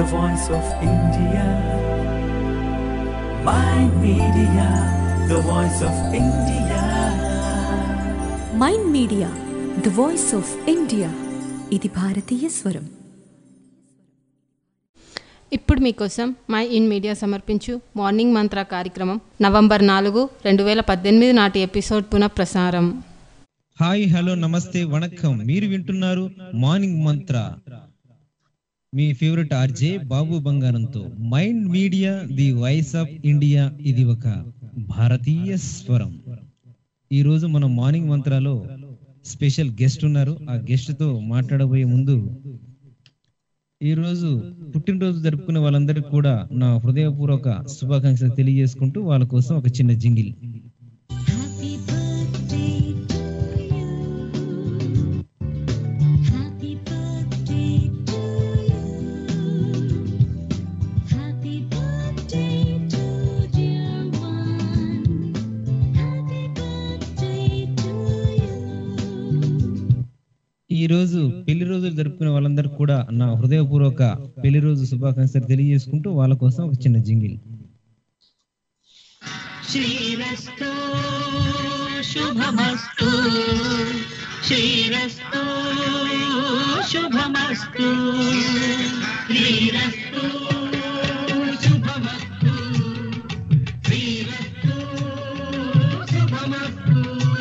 the voice of India. My media, the voice of India. Mind media the voice of India ఇది భారతీయ స్వరం ఇప్పుడు మీకోసం my in media సమర్పించు morning మంత్ర కార్యక్రమం నవంబర్ నాలుగు రెండు వేల పద్దెనిమిది నాటి ఎపిసోడ్ పునఃప్రసారం హాయ్ హలో నమస్తే వణకం మీరు వింటున్నారు మార్నింగ్ మంత్ర మీ ఫేవరెట్ ఆర్జే బాబు బంగారంతో mind media the voice of India ఇది ఒక భారతీయ స్వరం ఈ రోజు మన మార్నింగ్ మంత్రాలో స్పెషల్ గెస్ట్ ఉన్నారు ఆ గెస్ట్ తో మాట్లాడబోయే ముందు ఈ రోజు పుట్టినరోజు జరుపుకునే వాళ్ళందరికీ కూడా నా హృదయపూర్వక శుభాకాంక్షలు తెలియజేసుకుంటూ వాళ్ళ కోసం ఒక చిన్న jingle Happy birthday to you. Happy birthday to you. Happy birthday to dear one. Happy birthday to you. ఈ రోజు పెళ్లి రోజులు జరుపుకునే వాళ్ళందరికీ కూడా నా హృదయపూర్వక పెళ్లి రోజు శుభాకాంక్షలు తెలియజేసుకుంటూ వాళ్ళ కోసం ఒక చిన్న జింగిల్ శ్రీరస్తు శుభమస్తు శ్రీరస్తు శుభమస్తు శ్రీరస్తు శుభమస్తు శ్రీరస్తు శుభమస్తు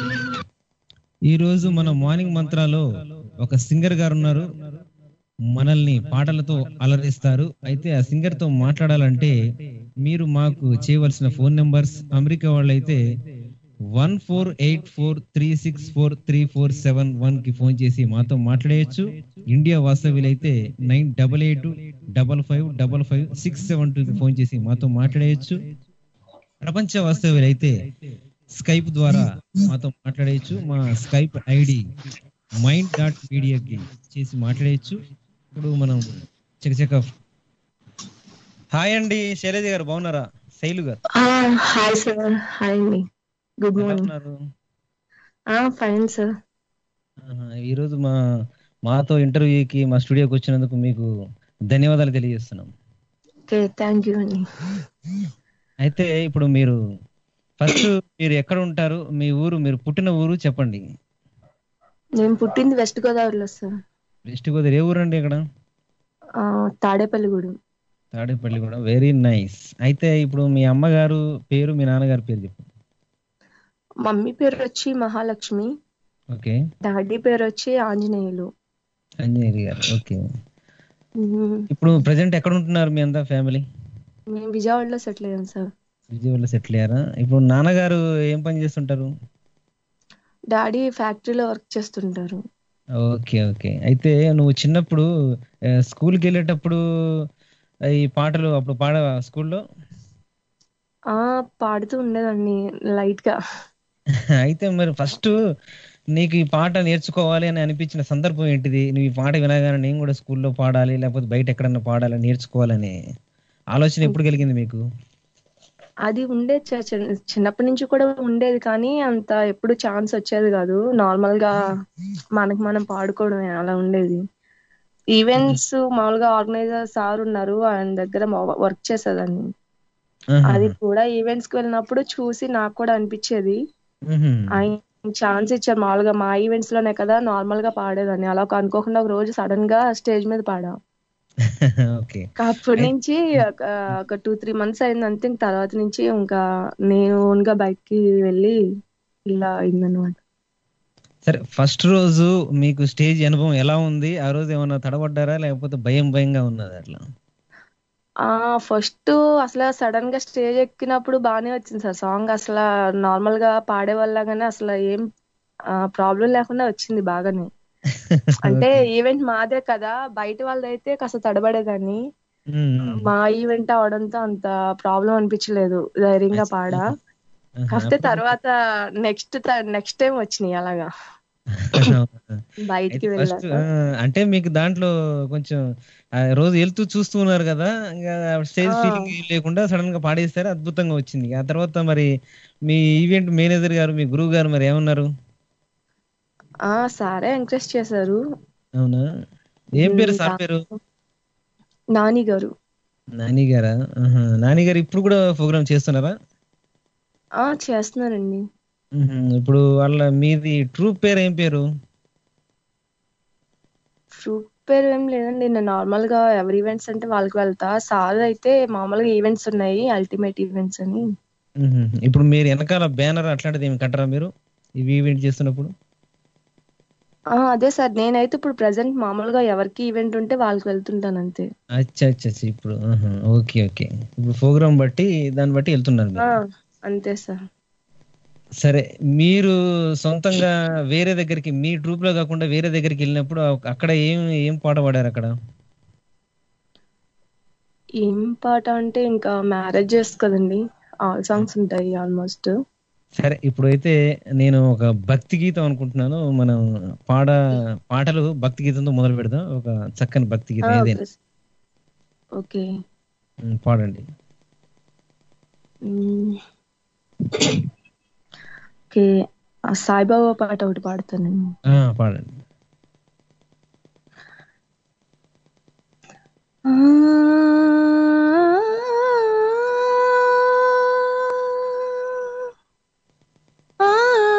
ఈ రోజు మన మార్నింగ్ మంత్రాలో ఒక సింగర్ గారు ఉన్నారు మనల్ని పాటలతో అలరిస్తారు అయితే ఆ సింగర్ తో మాట్లాడాలంటే మీరు మాకు చేయవలసిన ఫోన్ నెంబర్స్ అమెరికా వాళ్ళైతే one four eight four three six four three four seven one కి ఫోన్ చేసి మాతో మాట్లాడేయచ్చు ఇండియా వాస్తవ్యులైతే nine double eight double five double five six seven two కి ఫోన్ చేసి మాతో మాట్లాడేయచ్చు ప్రపంచ వాస్తవ్యులైతే స్కైప్ ద్వారా మాతో మాట్లాడేయచ్చు మా స్కైప్ ఐడి మైండ్ డాట్ మీడియాకి చేసి మాట్లాడేయచ్చు ఇప్పుడు మనం చకచక హాయ్ అండి శైలజ గారు బాగున్నారా శైలు గారు హాయ్ సార్ హాయ్ అండి గుడ్ ఎలా మార్నింగ్ ఉన్నారు ఫైన్ సార్ ఆహా, ఈరోజు మా మాతో ఇంటర్వ్యూకి మా స్టూడియోకి వచ్చినందుకు మీకు ధన్యవాదాలు తెలియజేస్తున్నాం ఓకే థ్యాంక్ యూ అండి అయితే ఇప్పుడు మీరు ఫస్ట్ మీరు ఎక్కడ ఉంటారు మీ ఊరు మీరు పుట్టిన ఊరు చెప్పండి నేను పుట్టింది వెస్ట్ గోదావరిలో సార్ వెస్ట్ గోదావరి ఏ ఊరు అండి ఇక్కడ ఆ, తాడేపల్లిగూడెం తాడేపల్లి కూడా వెరీ నైస్ అయితే ఇప్పుడు మీ అమ్మగారు పేరు మీ నాన్నగారి పేరు చెప్పు మమ్మీ పేరు వచ్చి మహాలక్ష్మి ఓకే డాడీ పేరు వచ్చి ఆంజనేయులు అంజనేయులు గారు ఓకే మ్మ్. ఇప్పుడు ప్రజెంట్ ఎక్కడ ఉంటున్నారు మీ అంతా ఫ్యామిలీ మేము విజయవాడలో సెటిల్ అయ్యాం సార్ విజయవాడలో సెటిల్ అయ్యారా ఇప్పుడు నాన్నగారు ఏం పని చేస్తుంటారు డాడీ ఫ్యాక్టరీలో వర్క్ చేస్తుంటారు ఓకే ఓకే అయితే నువ్వు చిన్నప్పుడు ఆ, స్కూల్కి వెళ్ళేటప్పుడు ఈ పాటలు అప్పుడు పాడవా స్కూల్లో ఆ పాడుతూ ఉండేదాన్ని లైట్ గా అయితే మరి ఫస్ట్ నీకు ఈ పాట నేర్చుకోవాలి అని అనిపించిన సందర్భం ఏంటిది నువ్వు ఈ పాట వినగానే నేను కూడా స్కూల్లో పాడాలి లేకపోతే బయట ఎక్కడన్నా పాడాలి నేర్చుకోవాలని ఆలోచన ఎప్పుడు కలిగింది మీకు అది ఉండేది సార్ చిన్న- చిన్నప్పటి నుంచి కూడా ఉండేది కానీ అంత ఎప్పుడు ఛాన్స్ వచ్చేది కాదు నార్మల్ గా మనకి మనం పాడుకోవడమే అలా ఉండేది ఈవెంట్స్ మామూలుగా ఆర్గనైజర్ సార్ ఉన్నారు ఆయన దగ్గర వర్క్ చేసేదాన్ని ఆహా. అది కూడా ఈవెంట్స్ కి వెళ్ళినప్పుడు చూసి నాకు కూడా అనిపించేది మ్హూ. ఆయన ఛాన్స్ ఇచ్చారు మామూలుగా మా ఈవెంట్స్ లోనే కదా నార్మల్ గా పాడేదాన్ని అలా ఒక అనుకోకుండా ఒక రోజు సడన్ గా స్టేజ్ మీద పాడా ఓకే అప్పటి నుంచి ఒక ఒక టూ త్రీ మంత్స్ అయింది అంతే ఇంక తర్వాత నుంచి ఇంకా నేను ఓన్ గా బయటికి వెళ్ళి ఇలా అయిందనమాట సరే ఫస్ట్ రోజు మీకు స్టేజ్ అనుభవం ఎలా ఉంది ఆ రోజు ఏమైనా తడబడ్డారా లేకపోతే భయం భయంగా ఉన్నది అట్లా ఆ ఫస్ట్ అసలు సడన్ గా స్టేజ్ ఎక్కినప్పుడు బానే వచ్చింది సార్ సాంగ్ అసలు నార్మల్ గా పాడే వాళ్ళగానే అసలు ఏం ప్రాబ్లం లేకుండా వచ్చింది బాగానే అంటే ఈవెంట్ మాదే కదా బయట వాళ్ళదైతే కాస్త తడబడేదాన్ని మ్మ్. మా ఈవెంట్ అవడంతో అంత ప్రాబ్లం అనిపించలేదు ధైర్యంగా పాడా ఆహా. కాకపోతే తర్వాత నెక్స్ట్ నెక్స్ట్ టైం వచ్చినాయి అలాగా బయటికి అయితే ఫస్ట్ వెళ్ళాక అంటే మీకు దాంట్లో కొంచెం ఆ, రోజు వెళ్తూ చూస్తూ ఉన్నారు కదా ఇంకా స్టేజ్ ఆ. ఫీలింగ్ లేకుండా సడన్ గా పాడేస్తారు అద్భుతంగా వచ్చింది ఆ తర్వాత మరి మీ ఈవెంట్ మేనేజర్ గారు మీ గురువు గారు మరి ఏమన్నారు ఆ సారే ఎంకరేజ్ చేశారు అవునా ఏం పేరు సార్ పేరు నాని గారు నాని గారా ఆహా. నాని గారు ఇప్పుడు కూడా ప్రోగ్రామ్ చేస్తున్నారా ఆ చేస్తున్నారండి మ్హూ. ఇప్పుడు వాళ్ళ మీది ట్రూప్ పేరు ఏం పేరు గ్రూప్ పేరు ఏం లేదండి నేను నార్మల్ గా ఎవరి ఈవెంట్స్ అంటే వాళ్ళకి వెళ్తా సార్ అయితే మామూలుగా ఈవెంట్స్ ఉన్నాయి అల్టిమేట్ ఈవెంట్స్ అని మ్హూ. ఇప్పుడు మీరు వెనకాల బ్యానర్ అట్లాంటిది ఏమి కట్టరా మీరు ఇవి ఈవెంట్ చేస్తున్నప్పుడు ఆ అదే సార్ నేనైతే ఇప్పుడు ప్రెసెంట్ మామూలుగా ఎవరికి ఈవెంట్ ఉంటే వాళ్ళకి వెళ్తుంటాను అంతే అచ్చా అచ్చా అచ్చా, ఇప్పుడు ఆహా. ఓకే ఓకే ఇప్పుడు ప్రోగ్రామ్ బట్టి దాన్ని బట్టి వెళ్తున్నారు ఆ మీరు అంతే సార్ సరే మీరు సొంతంగా వేరే దగ్గరికి మీ ట్రూప్ లో కాకుండా వేరే దగ్గరికి వెళ్ళినప్పుడు అక్కడ ఏం ఏం పాట పాడారు అక్కడ ఏం పాట అంటే ఇంకా మ్యారేజెస్ కదండి ఆల్ సాంగ్స్ ఉంటాయి ఆల్మోస్ట్ సరే ఇప్పుడైతే నేను ఒక భక్తి గీతం అనుకుంటున్నాను మనం పాడ పాటలు భక్తి గీతంతో మొదలు పెడదాం ఒక చక్కని భక్తి గీతం ఏదైనా ఓకే ఉమ్, పాడండి మ్మ్. ఓకే ఆ సాయిబాబా పాట ఒకటి పాడతానండి ఆ, పాడండి ఆ ఆ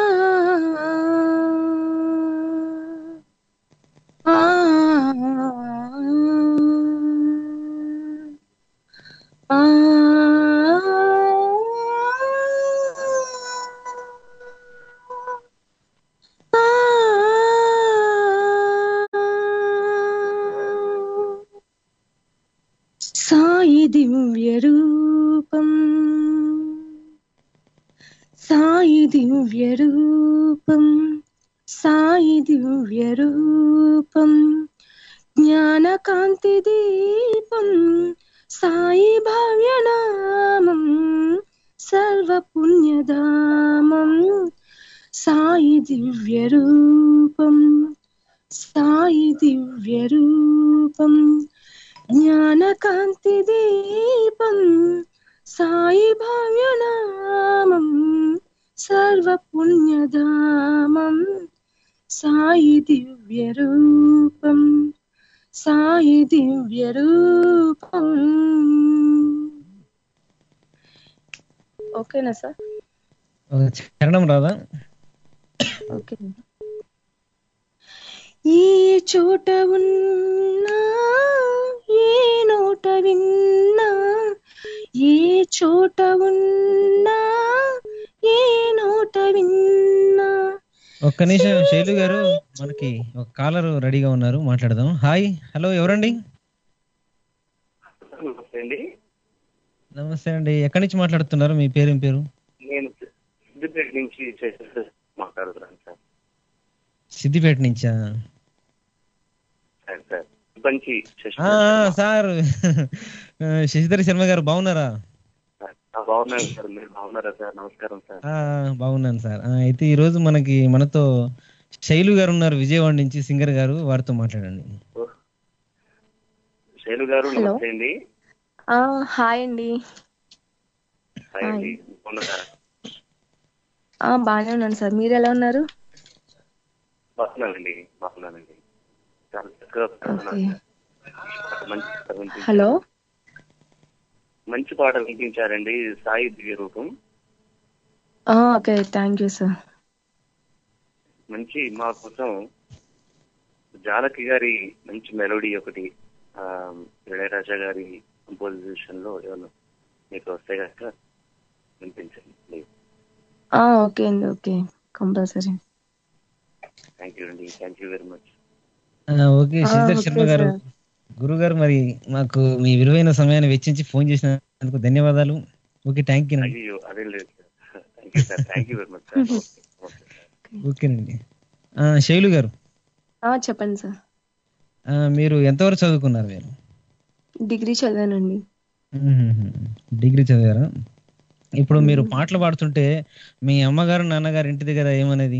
ఆ సాయి దివ్య రూపం సాయి దివ్య రూపం సాయి దివ్య రూపం జ్ఞానకాంతి దీపం సాయి భావ్యనామం సర్వపుణ్యధామం సాయి దివ్య రూపం సాయి దివ్య రూపం జ్ఞానకాంతి దీపం సాయి భావ్యనామం సర్వపుణ్యధామం సాయి దివ్య రూపం సాయి దివ్య రూపం ఓకేనా సార్ ఒక చరణం రాదా ఓకే ఈ చోట ఉన్నా ఏ నోట విన్నా ఏ చోట ఉన్నా ఏ నోట విన్నా ఒక్క నిమిషం శైలు గారు మనకి ఒక కాలర్ రెడీగా ఉన్నారు మాట్లాడదాం హాయ్ హలో ఎవరండి నమస్తే అండి నమస్తే అండి ఎక్కడి నుంచి మాట్లాడుతున్నారు మీ పేరు ఏం పేరు నేను సిద్దిపేట నుంచి చేసేసి మాట్లాడుతున్నాను సార్ సిద్దిపేట నుంచా సార్ సార్ మంచి ఆ, ఆ, సార్ శశిధర్ శర్మ గారు బాగున్నారా బాగున్నాను సార్ మీరు బాగున్నారా సార్ నమస్కారం సార్ ఆ, బాగున్నాను సార్ ఆ, అయితే ఈ రోజు మనకి మనతో శైలు గారు ఉన్నారు విజయవాడ నుంచి సింగర్ గారు వారితో మాట్లాడండి శైలు గారు Hello. నమస్తే అండి ఆ, హాయ్ అండి హాయ్ అండి బాగున్నారా ఆ, బాగానే ఉన్నాను సార్ మీరు ఎలా ఉన్నారు బాగున్నానండి బాగున్నానండి చాలా చక్కగా పాడుతున్నారు ఓకే సార్. మంచి పాట వినిపించారు. హలో మంచి పాట వినిపించారండి సాయి దివ్య రూపం ఆ, ఓకే థ్యాంక్ యూ సార్ మంచి మా కోసం జానకి గారి మంచి మెలోడీ ఒకటి ఆ, ఇళయరాజా గారి కంపోజిషన్ లో ఏమన్నా మీకు వస్తే కనుక వినిపించండి ప్లీజ్ ఆ, ఓకే అండి ఓకే కంపల్సరీ థ్యాంక్ యూ అండి థ్యాంక్ యూ వెరీ మచ్ ఆ, ఓకే ఆ, శశిధర్ ఓకే శర్మ గారు సార్. గురువు గారు మరి మాకు మీ విలువైన సమయాన్ని వెచ్చించి ఫోన్ చేసినందుకు ధన్యవాదాలు ఓకే థ్యాంక్ యూ అండి అయ్యో అదే లేదు thank you sir thank you very much sir ఓకేనండి ఆ, శైలు గారు ఆ, చెప్పండి సార్ ఆ, మీరు ఎంతవరకు చదువుకున్నారు మీరు డిగ్రీ చదివానండి మ్మ్. డిగ్రీ చదివారా ఇప్పుడు మీరు పాటలు పాడుతుంటే మీ అమ్మగారు నాన్నగారు ఇంటి దగ్గర ఏమనేది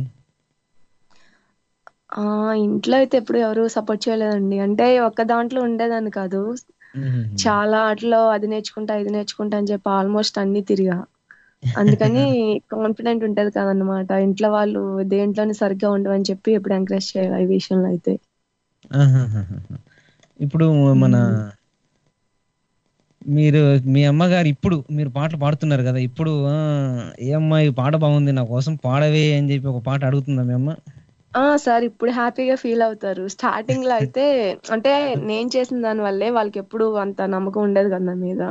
ఆ ఇంట్లో అయితే ఎప్పుడు ఎవరు సపోర్ట్ చేయలేదండి అంటే ఒక్క దాంట్లో ఉండేదాన్ని కాదు మ్మ్. చాలా ఆటలో అది నేర్చుకుంటా ఇది నేర్చుకుంటా అని చెప్పి ఆల్మోస్ట్ అన్ని తిరిగా అందుకని కాన్ఫిడెంట్ ఉంటది కదన్నమాట ఇంట్లో వాళ్ళు దేంట్లోనే సరిగ్గా ఉండవని చెప్పి ఎప్పుడు ఎంకరేజ్ చేయాలి ఈ విషయంలో అయితే ఆహాహాహా. ఇప్పుడు మన మీరు మీ అమ్మగారు ఇప్పుడు మీరు పాటలు పాడుతున్నారు కదా ఇప్పుడు ఆ, ఏ అమ్మాయి పాట బాగుంది నా కోసం పాడవే అని చెప్పి ఒక పాట అడుగుతుందా మీ అమ్మ ఆ సార్ ఇప్పుడు హ్యాపీగా ఫీల్ అవుతారు స్టార్టింగ్ లో అయితే అంటే నేను చేసిన దాని వల్లే వాళ్ళకి ఎప్పుడు అంత నమ్మకం ఉండేది కదా నా మీద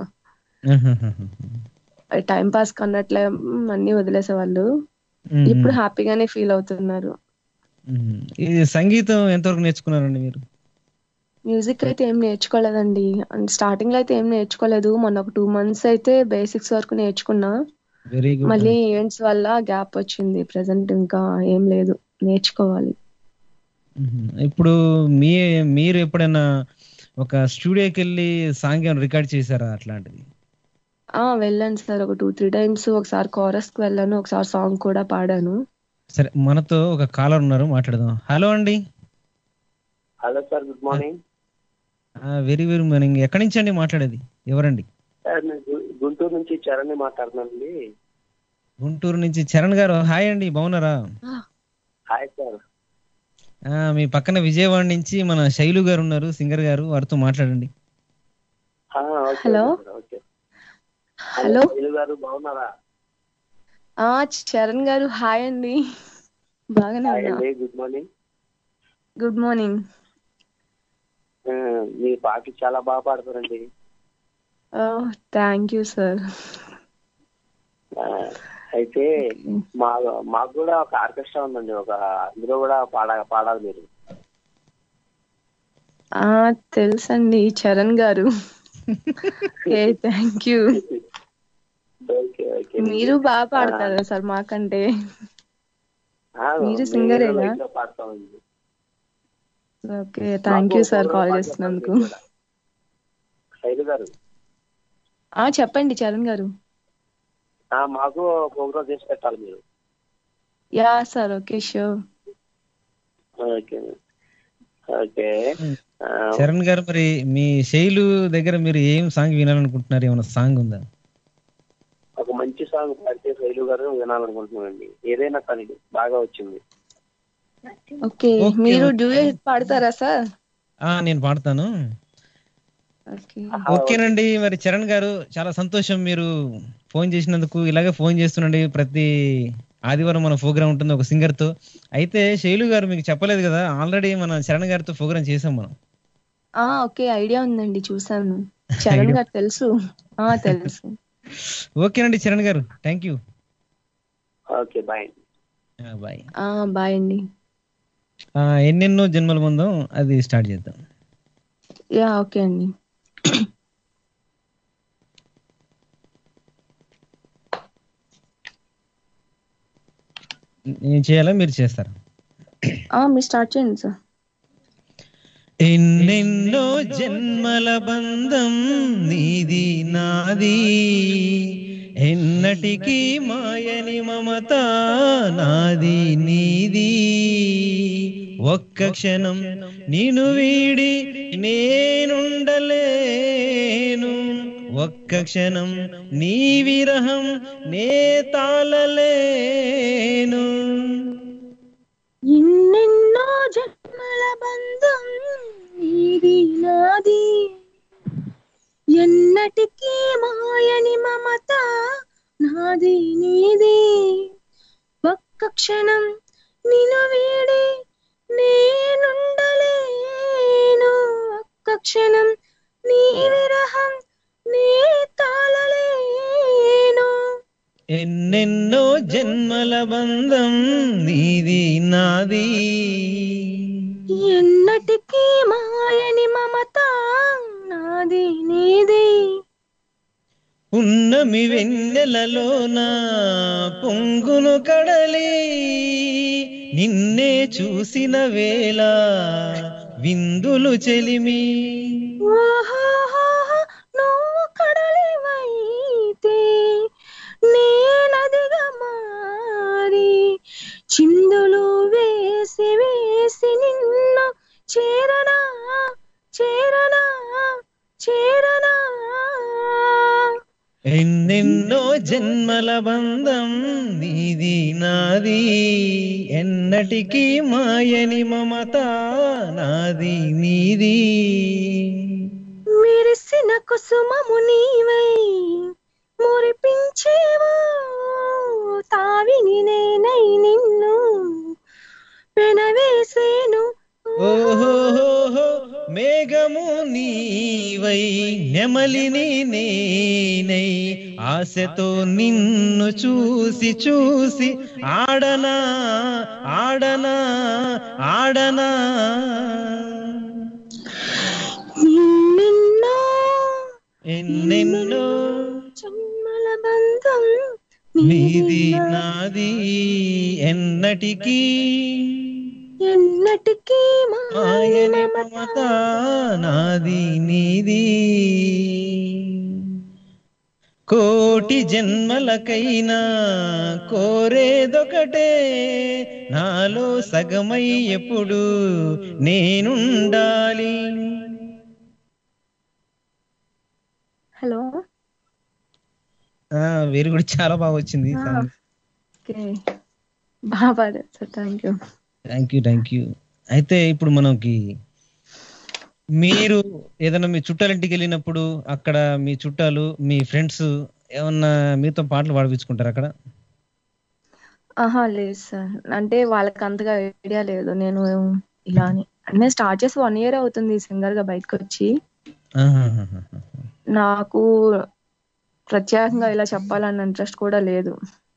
టైం పాస్ కన్నట్లే మ్, అన్ని వదిలేసేవాళ్ళు మ్మ్. ఇప్పుడు హ్యాపీగానే ఫీల్ అవుతున్నారు మ్మ్. ఇది సంగీతం ఎంతవరకు నేర్చుకున్నారండి మీరు మ్యూజిక్ అయితే ఏం నేర్చుకోలేదండి అండ్ స్టార్టింగ్ లో అయితే ఏం నేర్చుకోలేదు మొన్న ఒక టూ మంత్స్ అయితే బేసిక్స్ వరకు నేర్చుకున్నా వెరీ గుడ్ మళ్ళీ ఈవెంట్స్ వల్ల గ్యాప్ వచ్చింది ప్రెసెంట్ ఇంకా ఏం లేదు నేర్చుకోవాలి ఇప్పుడు మీ మీరు ఎప్పుడైనా ఒక స్టూడియోకి వెళ్ళి సాంగ్ ఏమైనా రికార్డ్ చేశారా అట్లాంటిది ఆ వెళ్ళాను సార్ ఒక టూ త్రీ టైమ్స్ ఒకసారి కోరస్ కి వెళ్ళాను ఒకసారి సాంగ్ కూడా పాడాను సరే మనతో ఒక కాలర్ ఉన్నారు మాట్లాడదాం హలో అండి hello sir good morning very very morning ఎక్కడి నుంచి అండి మాట్లాడేది ఎవరండి సార్ నేను గు- గుంటూరు నుంచి చరణ్ మాట్లాడుతున్నానండి గుంటూరు నుంచి చరణ్ గారు హాయ్ అండి బాగున్నారా హాయ్ సార్ ఆ, మీ పక్కన విజయవాడ నుంచి మన శైలు గారు ఉన్నారు సింగర్ గారు వారితో మాట్లాడండి ఆ, okay hello. Sir, okay hello Shailu గారు బాగున్నారా ఆ చరణ్ గారు హాయ్ అండి బాగానే హాయ్ ఉన్నా అండి గుడ్ మార్నింగ్ గుడ్ మార్నింగ్ ఆ, మీ పాటలు చాలా బాగా పాడతారండి థ్యాంక్ యూ సార్ ఆ, అయితే మా మాకు కూడా ఒక ఆర్కెస్ట్రా ఉందండి ఒక అందులో కూడా పాడ పాడాలి మీరు ఆ తెలుసండి చరణ్ గారు ఏ థ్యాంక్ యూ ఓకే ఓకే మీరు బాగా పాడతారా సార్ మాకంటే ఆ, మీరు మేము సింగరేనా? లైట్ గా పాడతామండి ఓకే థ్యాంక్ యూ మాకు సార్ ఒక కాల్ పాట చేసినందుకు చెప్పండి కూడా. శైలు గారు ఆ చెప్పండి చరణ్ గారు ఆ, మాకు ప్రోగ్రామ్ చేసి పెట్టాలి మీరు yeah sir okay sure okay okay ఆ, చరణ్ గారు మరి మీ శైలు దగ్గర మీరు ఏం సాంగ్ వినాలనుకుంటున్నారు ఏమైనా సాంగ్ ఉందా ఒక మంచి సాంగ్ పాడితే శైలు గారు వినాలనుకుంటున్నానండి ఏదైనా కానీ బాగా వచ్చింది ఓకే ఓకే, మీరు ఓకే. డ్యూయట్ పాడతారా సార్ ఆ నేను పాడతాను ఓకే ఓకేనండి మరి చరణ్ గారు చాలా సంతోషం మీరు ఫోన్ చేసినందుకు ఇలాగే ఫోన్ చేస్తుండండి ప్రతి ఆదివారం మన ప్రోగ్రామ్ ఉంటుంది ఒక సింగర్ తో అయితే శైలు గారు మీకు చెప్పలేదు కదా ఆల్రెడీ మన చరణ్ గారితో ప్రోగ్రామ్ చేసాం మనం ఆ ఓకే ఐడియా ఉందండి చూసాను చరణ్ Idea. గారు తెలుసు ఆ తెలుసు ఓకేనండి చరణ్ గారు thank you okay bye bye ఆ బాయ్ అండి ఎన్నెన్నో జన్మల ముందు అది స్టార్ట్ చేద్దాం యా ఓకే అండి నేను చేయాలా మీరు చేస్తారా ఆ మీరు స్టార్ట్ చేయండి సార్ ఎన్నెన్నో జన్మల బంధం నీది నాది ఎన్నటికీ మాయని మమత నాది నీది ఒక్క క్షణం నేను వీడి నేనుండలేను ఒక్క క్షణం నీ విరహం నే తాళలేను ఎన్నెన్నో జన్మల బంధం నీది నాది ఎన్నటికీ మాయని మమత నాది నీది ఒక్క క్షణం నిన్ను వీడి నేనుండలేను ఒక్క క్షణం నీ విరహం నీ తాళలేను ఎన్నెన్నో జన్మల బంధం నీది నాది ఎన్నటికీ మాయని మమత నాది నీది ఉన్నమి వెన్నెలలోన పొంగును కడలి నిన్నే చూసిన వేళ విందులు చెలిమి ఓహోహోహో, నువ్వు కడలివైతే నేనదిగా మారి చిందులు వేసి వేసి నిన్ను చేరనా చేరనా చేరనా ఎన్నెన్నో జన్మల బంధం నీది నాది ఎన్నటికీ మాయని మమత నాది నీది విరిసిన కుసుమము నీవై మురిపించేవా తావిని నేనై నిన్ను పెనవేసేను ఓహోహోహో మేఘము నీవై నెమలిని నేనై ఆశతో నిన్ను చూసి చూసి ఆడనా ఆడనా ఆడనా నిన్నెన్నో ఎన్నెన్నో జన్మల బంధం మీది నాది ఎన్నటికీ ఎన్నటికీ ఆయని మమత నాది నీది కోటి జన్మలకైనా కోరేదొకటే నాలో సగమై ఎప్పుడు నేనుండాలి హలో వెరీ గుడ్ చాలా బాగా వచ్చింది ఓకే బాగా పాడారు sir thank you thank you thank you అయితే ఇప్పుడు మనకి మీరు ఏదైనా మీ చుట్టాలింటికి వెళ్ళినప్పుడు అక్కడ మీ చుట్టాలు మీ ఫ్రెండ్స్ ఏమన్నా మీతో పాటలు పాడిపించుకుంటారు అక్కడ ఆహా లేదు సార్ అంటే వాళ్ళకి అంతగా ఐడియా లేదు నేను ఇలా అని నేను స్టార్ట్ చేసి వన్ ఇయర్ అవుతుంది సింగర్ గా బయటకు వచ్చి ఆహాహాహా. నాకు ప్రత్యేకంగా ఇలా చెప్పాలన్న ఇంట్రెస్ట్ కూడా లేదు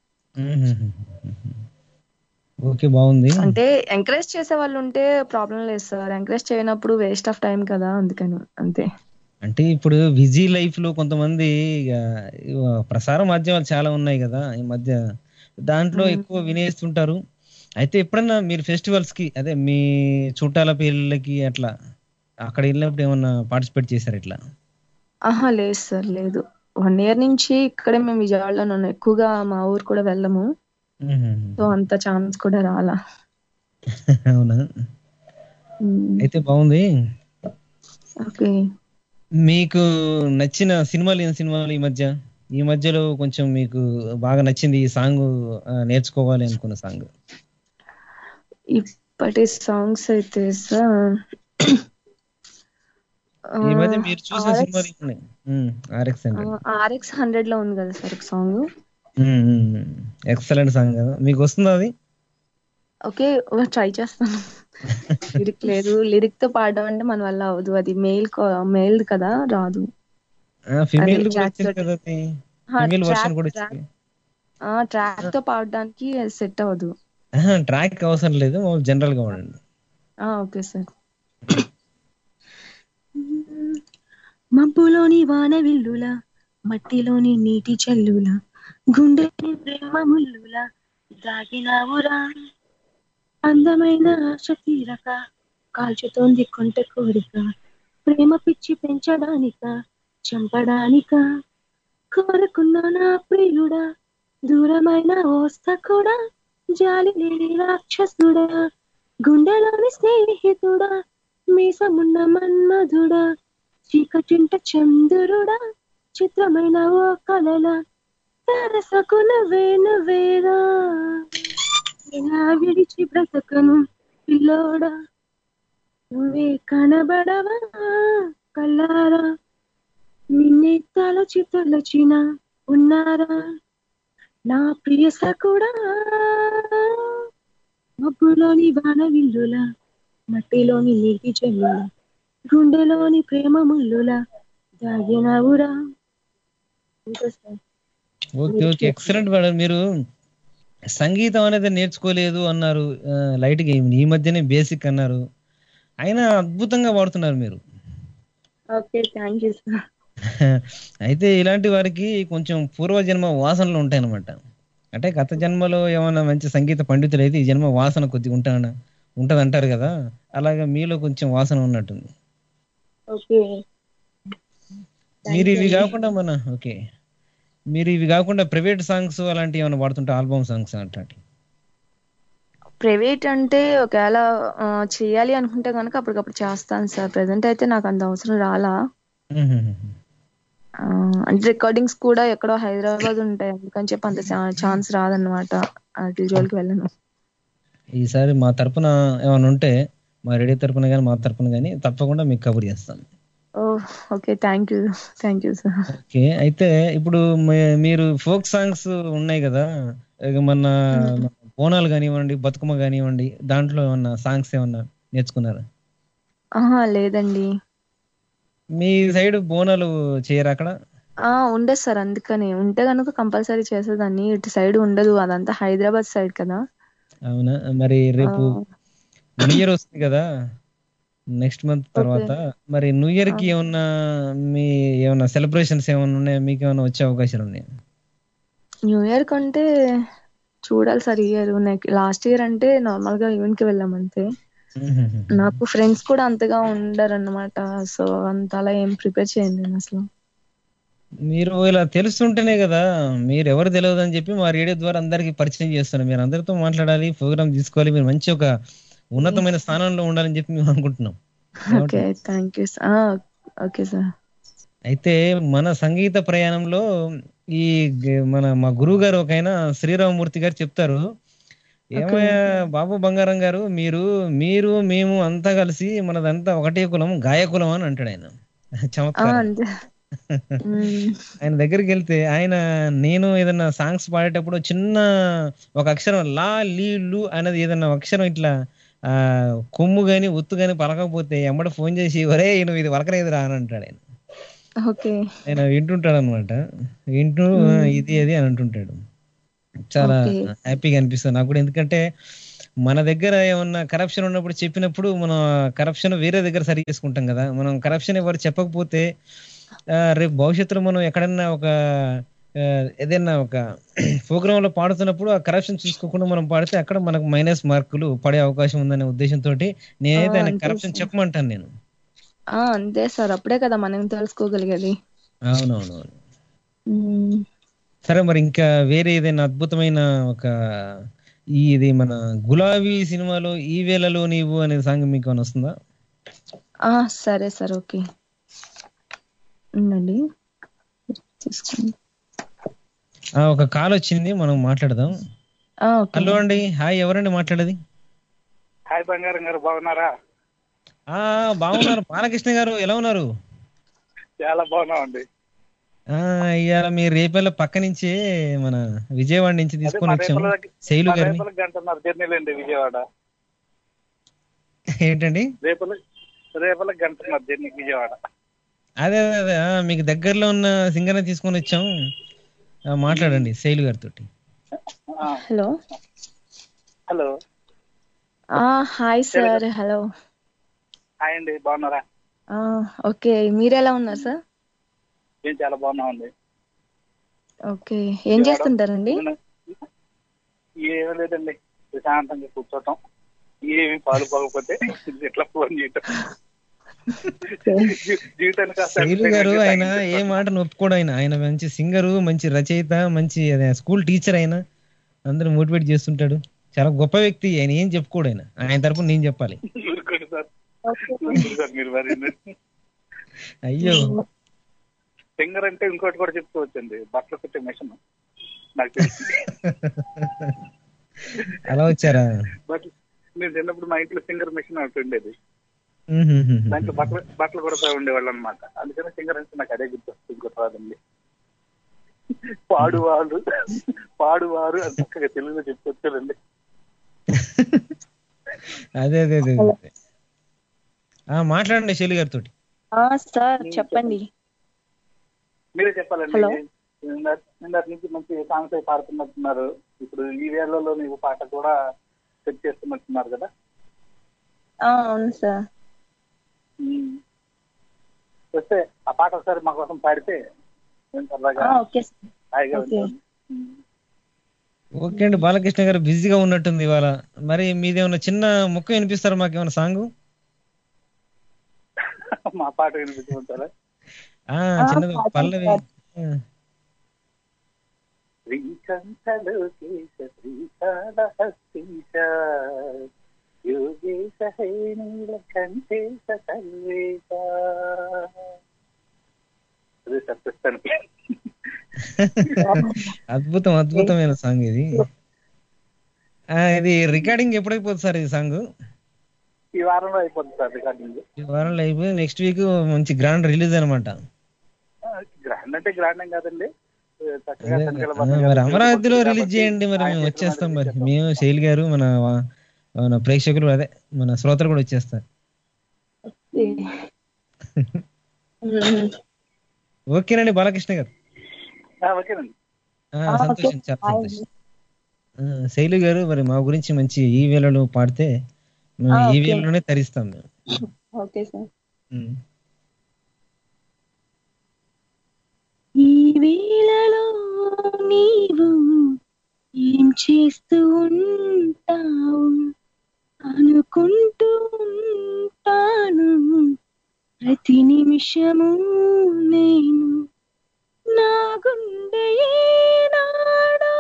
ఓకే బాగుంది అంటే ఎంకరేజ్ చేసే వాళ్ళు ఉంటే ప్రాబ్లం లేదు సార్ ఎంకరేజ్ చేయనప్పుడు వేస్ట్ ఆఫ్ టైం కదా అందుకని అంతే అంటే ఇప్పుడు బిజీ లైఫ్ లో కొంతమంది ఇక ఇవ ప్రసార మాధ్యమాలు చాలా ఉన్నాయి కదా ఈ మధ్య దాంట్లో ఎక్కువ వినేస్తుంటారు అయితే ఎప్పుడన్నా మీరు ఫెస్టివల్స్ కి అదే మీ చుట్టాల పెళ్ళిళ్ళకి అట్లా అక్కడ వెళ్ళినప్పుడు ఏమన్నా పార్టిసిపేట్ చేశారు ఇట్లా ఆహా లేదు సార్ లేదు వన్ ఇయర్ నుంచి ఇక్కడే మేము విజయవాడలో ఉన్నాం ఎక్కువగా మా ఊరు కూడా వెళ్ళము సో అంత ఛాన్స్ కూడా రాలా అవునా ఉమ్, అయితే బాగుంది ఓకే మీకు నచ్చిన సినిమాలు ఏం సినిమాలు ఈ మధ్య ఈ మధ్యలో కొంచెం మీకు బాగా నచ్చింది ఈ సాంగ్ నేర్చుకోవాలి అనుకున్న సాంగ్ ఇప్పటి సాంగ్స్ అయితే సార్ ఈ మధ్య మీరు చూసిన సినిమాలు ఉన్నాయి ఆర్ఎక్స్ ఆర్ఎక్స్ హండ్రెడ్ లో ఉంది కదా సార్ ఒక సాంగ్ ఎక్సలెంట్ సాంగ్ కదా మీకు వస్తుందా అది ఓకే ట్రై చేస్తాను లిరిక్ లేదు లిరిక్ తో పాడడం అంటే మన వల్ల అవదు అది మెయిల్ మెయిల్ కదా రాదు ఫిమేల్ అదే కూడా track వచ్చింది తోటి. కదా అది ఆ, ఫిమేల్ track- వర్షన్ కూడా track- వచ్చింది ఆ ట్రాక్ తో పాడడానికి సెట్ అవ్వదు ట్రాక్ అవసరం లేదు జనరల్ గా వాడండి ఆ ఓకే సార్ మబ్బులోని వాన విల్లుల మట్టిలోని నీటి చెల్లుల గుండెని ప్రేమ ముల్లుల దాగినావురా అందమైన ఆశ తీరక కాల్చుతోంది కొంట కోరిక ప్రేమ పిచ్చి పెంచడానిక చంపడానిక కోరుకున్నా నా ప్రియుడా దూరమైన ఓస్త కూడా జాలి లేని రాక్షసుడా గుండెలోని స్నేహితుడా మీసమున్న మన్మధుడా చీకటింట చంద్రుడా చిత్రమైన ఓ కలల తరసకు నువ్వే నువ్వేరా ఇలా విడిచి బ్రతకను పిల్లోడా నువ్వే కనబడవా కల్లారా నిన్నే తలచి తలచిన ఉన్నారా నా ప్రియ సకుడా మబ్బులోని వాన విల్లుల మట్టిలోని నీటి చెల్లుల గుండెలోని ప్రేమ ముల్లుల దాగినవురా ఇంకా sir okay okay excellent madam మీరు సంగీతం అనేది నేర్చుకోలేదు అన్నారు లైట్ గా ఈ మధ్యనే బేసిక్ అన్నారు అయినా అద్భుతంగా పాడుతున్నారు మీరు ఓకే థ్యాంక్ యూ సార్ అయితే ఇలాంటి వారికి కొంచెం పూర్వజన్మ వాసనలు ఉంటాయన్నమాట అంటే గత జన్మలో ఏమైనా మంచి సంగీత పండితులు అయితే ఈ జన్మ వాసన కొద్దిగా ఉంటాన ఉంటది అంటారు కదా అలాగే మీలో కొంచెం వాసన ఉన్నట్టుంది ఓకే మీరు ఇవి కాకుండా మన ఓకే మీరు ఇవి కాకుండా ప్రైవేట్ సాంగ్స్ అలాంటివి ఏమైనా పాడుతుంటే ఆల్బమ్ సాంగ్స్ అట్లాంటి ప్రైవేట్ అంటే ఒకవేళ ఆ, చేయాలి అనుకుంటే కనుక అప్పటికప్పుడు చేస్తాను సార్ ప్రెసెంట్ అయితే నాకు అంత అవసరం రాలా ఆ, అంటే రికార్డింగ్స్ కూడా ఎక్కడో హైదరాబాద్ ఉంటాయి అందుకని చెప్పి అంత ఛాన్స్ రాదన్నమాట అటు జోలికి వెళ్ళను ఈసారి మా తరపున ఏమైనా ఉంటే మా రెడీ తరపున కానీ మా తరపున కానీ తప్పకుండా మీకు కబుర్ చేస్తాం ఓ okay thank you thank you sir okay అయితే ఇప్పుడు మీ- మీరు ఫోక్ సాంగ్స్ ఉన్నాయి కదా ఇక మన మన బోనాలు కానివ్వండి బతుకమ్మ కానివ్వండి దాంట్లో ఏమన్నా సాంగ్స్ ఏమన్నా నేర్చుకున్నారా ఆహా లేదండి మీ సైడ్ బోనాలు చేయరా అక్కడ ఆ ఉండదు సార్ అందుకని ఉంటే కనుక కంపల్సరీ చేసేదాన్ని ఇటు సైడ్ ఉండదు అదంతా హైదరాబాద్ సైడ్ కదా అవునా మరి రేపు ఆ, న్యూ ఇయర్ వస్తుంది కదా నెక్స్ట్ మంత్ తర్వాత మరి న్యూ ఇయర్ కి ఏమన్నా మీ ఏమన్నా సెలబ్రేషన్స్ ఏమన్నా ఉన్నాయా మీకు ఏమన్నా వచ్చే అవకాశాలు ఉన్నాయా న్యూ ఇయర్ కంటే చూడాలి సార్ ఇయర్ లాస్ట్ ఇయర్ అంటే నార్మల్ గా ఈవెంట్ కి వెళ్ళాం అంతే నాకు ఫ్రెండ్స్ కూడా అంతగా ఉండరు అన్నమాట సో అంత అలా ఏం ప్రిపేర్ చేయండి నేను అసలు మీరు ఇలా తెలుస్తుంటేనే కదా మీరు ఎవరు తెలియదు అని చెప్పి మా రేడియో ద్వారా అందరికి పరిచయం చేస్తున్నారు మీరు అందరితో మాట్లాడాలి ప్రోగ్రామ్ తీసుకోవాలి మీరు మంచి ఒక ఉన్నతమైన స్థానంలో ఉండాలని చెప్పి మేము అనుకుంటున్నాం okay thank you okay sir అయితే మన సంగీత ప్రయాణంలో ఈ గ- మన మా గురువు గారు ఒక ఆయన శ్రీరామమూర్తి గారు చెప్తారు ఏమయ్యా బాబు బంగారం గారు మీరు మీరు మేము అంతా కలిసి మనదంతా ఒకటే కులం గాయకులం అని అంటాడు ఆయన ఆ, చమత్కారం అంతే మ్మ్. ఆయన దగ్గరికి వెళ్తే ఆయన నేను ఏదన్నా సాంగ్స్ పాడేటప్పుడు చిన్న ఒక అక్షరం లా లీ లు అనేది ఏదన్నా అక్షరం ఇట్లా ఆ కొమ్ము గాని ఒత్తు గాని పలకపోతే ఎమ్మడ ఫోన్ చేసి ఒరే నువ్వు ఇది పలకలేదురా అని అంటాడు ఆయన ఓకే ఆయన వింటుంటాడు అనమాట వింటూ "ఆ, ఇది అది అని అంటుంటాడు చాలా Okay. హ్యాపీగా అనిపిస్తుంది నాకు కూడా ఎందుకంటే మన దగ్గర ఏమన్నా కరప్షన్ ఉన్నప్పుడు చెప్పినప్పుడు మనం కరప్షన్ వేరే దగ్గర సరి చేసుకుంటాం కదా మనం కరప్షన్ ఎవరు చెప్పకపోతే ఆ, రేపు భవిష్యత్తులో మనం ఎక్కడన్నా ఒక ఆ, ఏదైనా ఒక ప్రోగ్రామ్ లో పాడుతున్నప్పుడు ఆ కరప్షన్ చూసుకోకుండా మనం పాడితే అక్కడ మనకు మైనస్ మార్కులు పడే అవకాశం ఉందనే ఉద్దేశంతో నేనైతే ఆ, ఆయన అంతే కరప్షన్ సార్. చెప్పమంటాను నేను ఆ అంతే సార్ అప్పుడే కదా మనం తెలుసుకోగలిగేది అవునవునవును మ్మ్. సరే మరి ఇంకా వేరే ఏదైనా అద్భుతమైన ఒక ఈ ఇది మన గులాబీ సినిమాలో ఈ వేళలో నీవు అనే సాంగ్ మీకు ఏమైనా వస్తుందా ఆ సరే సార్ ఓకే ఉండండి తీసుకోండి ఆ ఒక కాల్ వచ్చింది మనం మాట్లాడదాం ఆ, ఓకే హలో అండి హాయ్ ఎవరండి మాట్లాడేది హాయ్ బంగారం గారు బాగున్నారా ఆ బాగున్నారు బాలకృష్ణ గారు ఎలా ఉన్నారు చాలా బాగున్నామండి ఆ ఇవాళ మీ రేపల్ల పక్క నుంచే మన విజయవాడ నుంచి అదే తీసుకొని మా వచ్చాము రేపల దగ్గర- శైలు మా గారిని రేపల గంటన్నర జర్నీలేండి విజయవాడ ఏంటండి రేపల రేపల గంటన్నర జర్నీ విజయవాడ అదే అదే అదే ఆ, మీకు దగ్గరలో ఉన్న సింగర్ తీసుకొని వచ్చాం ఆ, మాట్లాడండి శైలు గారితో ఆ, హలో హలో ఆ హాయ్ సార్ హలో హాయ్ అండి బాగున్నారా ఆ ఓకే మీరు ఎలా ఉన్నారు సార్ నేను చాలా బాగున్నామండి ఓకే ఏం చేస్తుంటారండి ఏమీ లేదండి ప్రశాంతంగా కూర్చోటం ఏమి పాలు పోకపోతే ఇట్లా ఫోన్ చేయటం జీ- జీవితానికి కాస్త శైలు గారు entertainment ఆయన తగ్గించుకోవడం. ఏ మాటను ఒప్పుకోడు ఆయన ఆయన మంచి సింగరు మంచి రచయిత మంచి అదే స్కూల్ టీచర్ ఆయన అందరూ మోటివేట్ చేస్తుంటాడు చాలా గొప్ప వ్యక్తి ఆయన ఏం చెప్పుకోడు ఆయన ఆయన తరపున నేను చెప్పాలి ఊరుకోండి సార్ ఊరుకోండి సార్ మీరు మరి అయ్యో సింగర్ అంటే ఇంకోటి కూడా చెప్పుకోవచ్చండి బట్టలు కుట్టే మిషన్ నాకు తెలుసు అలా వచ్చారా బట్ నేను చిన్నప్పుడు మా ఇంట్లో సింగర్ మిషన్ ఒకటి ఉండేది మ్మ్. దాంట్లో బట్టలు బట్టలు కూడా ఉండేవాళ్ళు అనమాట అందుకని సింగర్ అంటే నాకు అదే గుర్తొస్తుంది ఇంకోటి రాదండి పాడువారు పాడువారు అని చక్కగా తెలుగులో చెప్పుకొచ్చారండి అదే అదే అదే అదే. ఆ మాట్లాడండి శైలు గారితో ఆ సార్ చెప్పండి మీరే చెప్పాలండి హలో. నిన్న- నిన్నటి నుంచి మంచి సాంగ్స్ అయి పాడుతున్నట్టున్నారు ఇప్పుడు ఈ వేళల్లో నీవు పాట కూడా సెట్ చేస్తున్నట్టున్నారు కదా ఆ అవును సార్ ఉమ్. వస్తే ఆ పాట ఒకసారి మా కోసం పాడితే మేము సరదాగా ఆ ఓకే సార్ హాయిగా ఓకే. ఉంటాం ఉమ్. ఓకే అండి బాలకృష్ణ గారు బిజీగా ఉన్నట్టుంది ఇవాళ మరి మీదేమన్నా చిన్న ముక్క వినిపిస్తారా మాకేమన్నా సాంగ్ మా పాట వినిపించుకుంటారా ఆ ఆ, చిన్నది ఒక పాడండి పల్లవి సార్. ఆ. శ్రీకంఠలోకేశ శ్రీకాళహస్తీశ యోగేశ హేనీల కంఠేశ సర్వేశ అదే సార్ ప్రస్తుతానికి అద్భుతం అద్భుతమైన సాంగ్ ఇది ఆ, ఇది రికార్డింగ్ ఎప్పుడైపోతుంది సార్ ఈ సాంగ్ ఈ వారంలో అయిపోతుంది సార్ రికార్డింగ్ ఈ వారంలో అయిపోయి నెక్స్ట్ వీక్ మంచి గ్రాండ్ రిలీజ్ అనమాట గ్రాండ్ అంటే గ్రాండ్ ఏం కాదండి చక్కగా అదే, సంఖ్యలో ఆ, భద్రం మరి గారు అమరావతిలో కాబట్టి రిలీజ్ చేయండి మరి ఆయన మేము చేసిన వచ్చేస్తాం వాటిని మరి చేస్తాం. మేము శైలి గారు మన మన ప్రేక్షకులు అదే మన శ్రోతలు కూడా వచ్చేస్తారు ఓకేనండి బాలకృష్ణ గారు ఆ, ఓకేనండి ఆ, సంతోషం చాలా సంతోషం ఆ, శైలి గారు మరి మా గురించి మంచి ఈ వేళలో పాడితే మేము ఈ వేళలోనే తరిస్తాం మేము ఓకే సార్ ఉమ్. ఈ వేళలో నీవు ఏం చేస్తూ ఉంటావు అనుకుంటూ ఉంటాను ప్రతి నిమిషము నేను నా గుండె ఏనాడో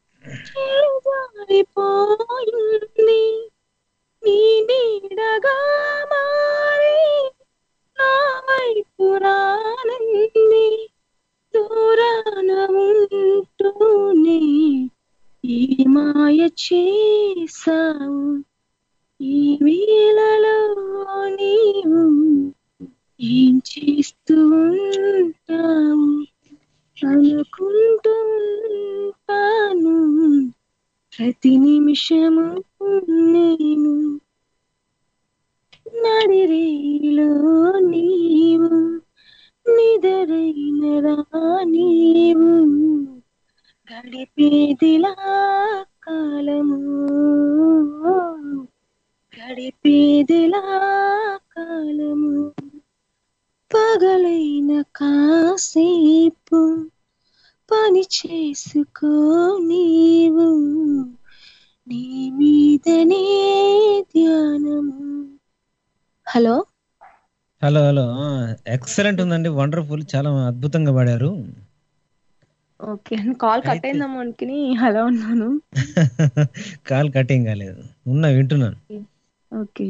చేజారిపోయింది నీ నీడగా మారి నా వైపు రానంది దూరాన ఉంటూనే ఈ మాయ చేసావు ఈ వేళలో నీవు ఏం చేస్తూ ఉంటావు అనుకుంటూ ఉంటాను ప్రతి నిమిషము నేను నడిరేలో నీవు నిదరైనరా నీవు గడిపేదిలా కాలము గడిపేదిలా కాలము పగలైన కాసేపు పని చేసుకో నీవు నీ మీదనే ధ్యానము హలో హలో హలో ఎక్సలెంట్ ఉందండి వండర్ఫుల్ చాలా అద్భుతంగా పాడారు ఓకే కాల్ కట్ అయితే- అయిందేమో అనుకుని హలో అన్నాను కాల్ కటింగ్ కాలేదు ఉన్నా వింటున్నాను ఓకే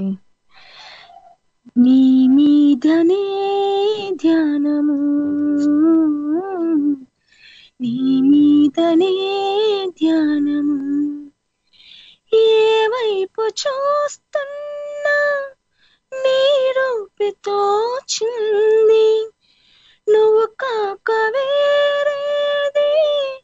నీ మీదనే ధ్యానము నీ మీదనే ధ్యానము ఏ వైపు చూస్తున్నా నీ రూపితో చింది నువ్వు కాక వేరేది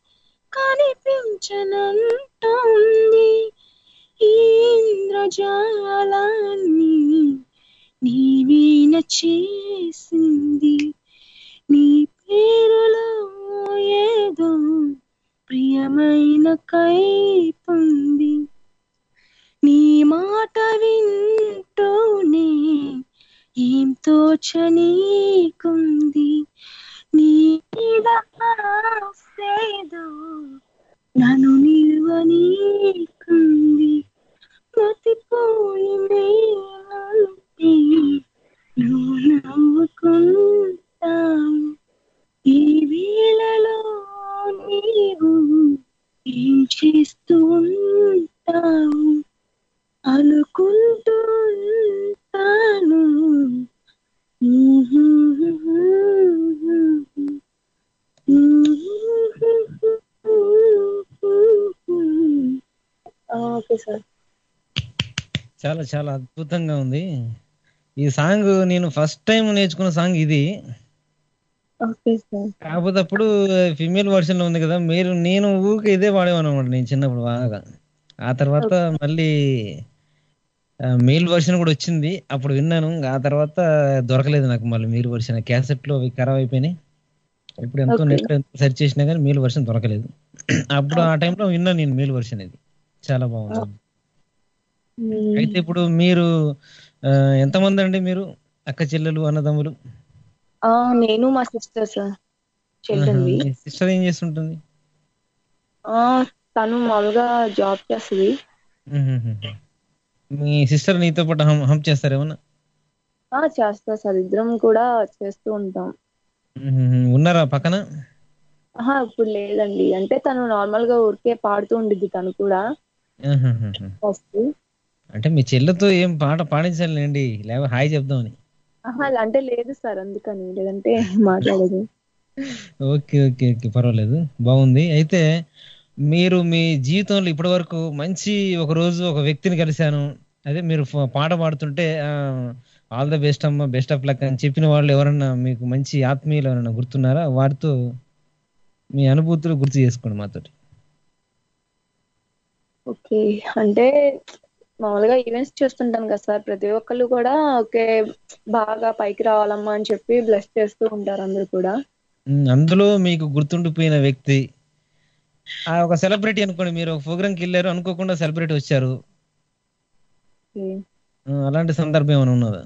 కనిపించనంటుంది ఈ ఇంద్రజాలాన్ని నీవీన చేసింది నీ పేరులో ఏదో ప్రియమైన కైపుంది నీ మాట వింటూనే ఏం తోచనీకుంది నీ మీద ఆసేదో నన్ను నిలువనీకుంది మతిపోయి నేనంటే నువ్వు నవ్వుకుంటావు ఈ వేళలో నీవు ఏం చేస్తూ ఉంటావు అనుకుంటూ ఉంటాను ఓకే సార్ చాలా చాలా అద్భుతంగా ఉంది ఈ సాంగ్ నేను ఫస్ట్ టైం నేర్చుకున్న సాంగ్ ఇది ఓకే సార్ కాకపోతే అప్పుడు ఫిమేల్ వర్షన్ లో ఉంది కదా మీరు నేను ఊరికే ఇదే వాడేవాను అనమాట నేను చిన్నప్పుడు బాగా ఆ తర్వాత మళ్ళీ మెయిల్ వర్షన్ కూడా వచ్చింది అప్పుడు విన్నాను ఆ తర్వాత దొరకలేదు నాకు మళ్ళీ మెయిల్ వర్షన్ క్యాసెట్ లో అవి ఖరాబ్ అయిపోయినాయి ఇప్పుడు ఎంతో Okay. నెట్ ఎంత సెర్చ్ చేసినా కానీ మెయిల్ వర్షన్ దొరకలేదు అప్పుడు ఆ టైంలో విన్నాను నేను మెయిల్ వర్షన్ ఇది చాలా బాగుంది అయితే ఇప్పుడు మీరు ఆ, ఎంతమంది అండి మీరు అక్క చెల్లెలు అన్నదమ్ములు ఆ, నేను మా సిస్టర్ సార్ చెల్లింది సిస్టర్ ఏం చేస్తుంటుంది ఆ, తను మామూలుగా జాబ్ చేస్తుంది మ్మ్. మీ సిస్టర్ నీతో పాటు హం హంప్ చేస్తారేమన్నా ఆ చేస్తా సార్ ఇద్దరం కూడా చేస్తూ ఉంటాం మ్మ్. ఉన్నారా పక్కన ఆహా ఇప్పుడు లేదండి అంటే తను నార్మల్ గా ఊరికే పాడుతూ ఉండిద్ది తను కూడా మ్మ్. ఫస్ట్ అంటే మీ చెల్లెతో ఏం పాట పాడించాలండి లేకపోతే హాయ్ చెప్దామని ఆహా అంటే లేదు సార్ అందుకని లేదంటే మాట్లాడదు ఓకే ఓకే ఓకే పర్వాలేదు బాగుంది అయితే మీరు మీ జీవితంలో ఇప్పటి వరకు మంచి ఒక రోజు ఒక వ్యక్తిని కలిశాను అదే మీరు ఫ- పాట పాడుతుంటే ఆల్ ద బెస్ట్ అమ్మ బెస్ట్ ఆఫ్ లక్ అని చెప్పిన వాళ్ళు ఎవరన్నా మీకు మంచి ఆత్మీయులు ఎవరన్నా గుర్తున్నారా వారితో మీ అనుభూతులు గుర్తు చేసుకోండి మాతోటి ఓకే అంటే మామూలుగా ఈవెంట్స్ చేస్తుంటాను కదా సార్ ప్రతి ఒక్కళ్ళు కూడా ఓకే బాగా పైకి రావాలమ్మా అని చెప్పి బ్లెస్ చేస్తూ ఉంటారు అందరు కూడా ఉమ్, అందులో మీకు గుర్తుండిపోయిన వ్యక్తి ఆ ఒక సెలబ్రిటీ అనుకోండి మీరు ఒక ప్రోగ్రామ్కి వెళ్ళారు అనుకోకుండా సెలబ్రిటీ వచ్చారు ఓకే. ఆ, అలాంటి సందర్భం ఏమైనా ఉన్నదా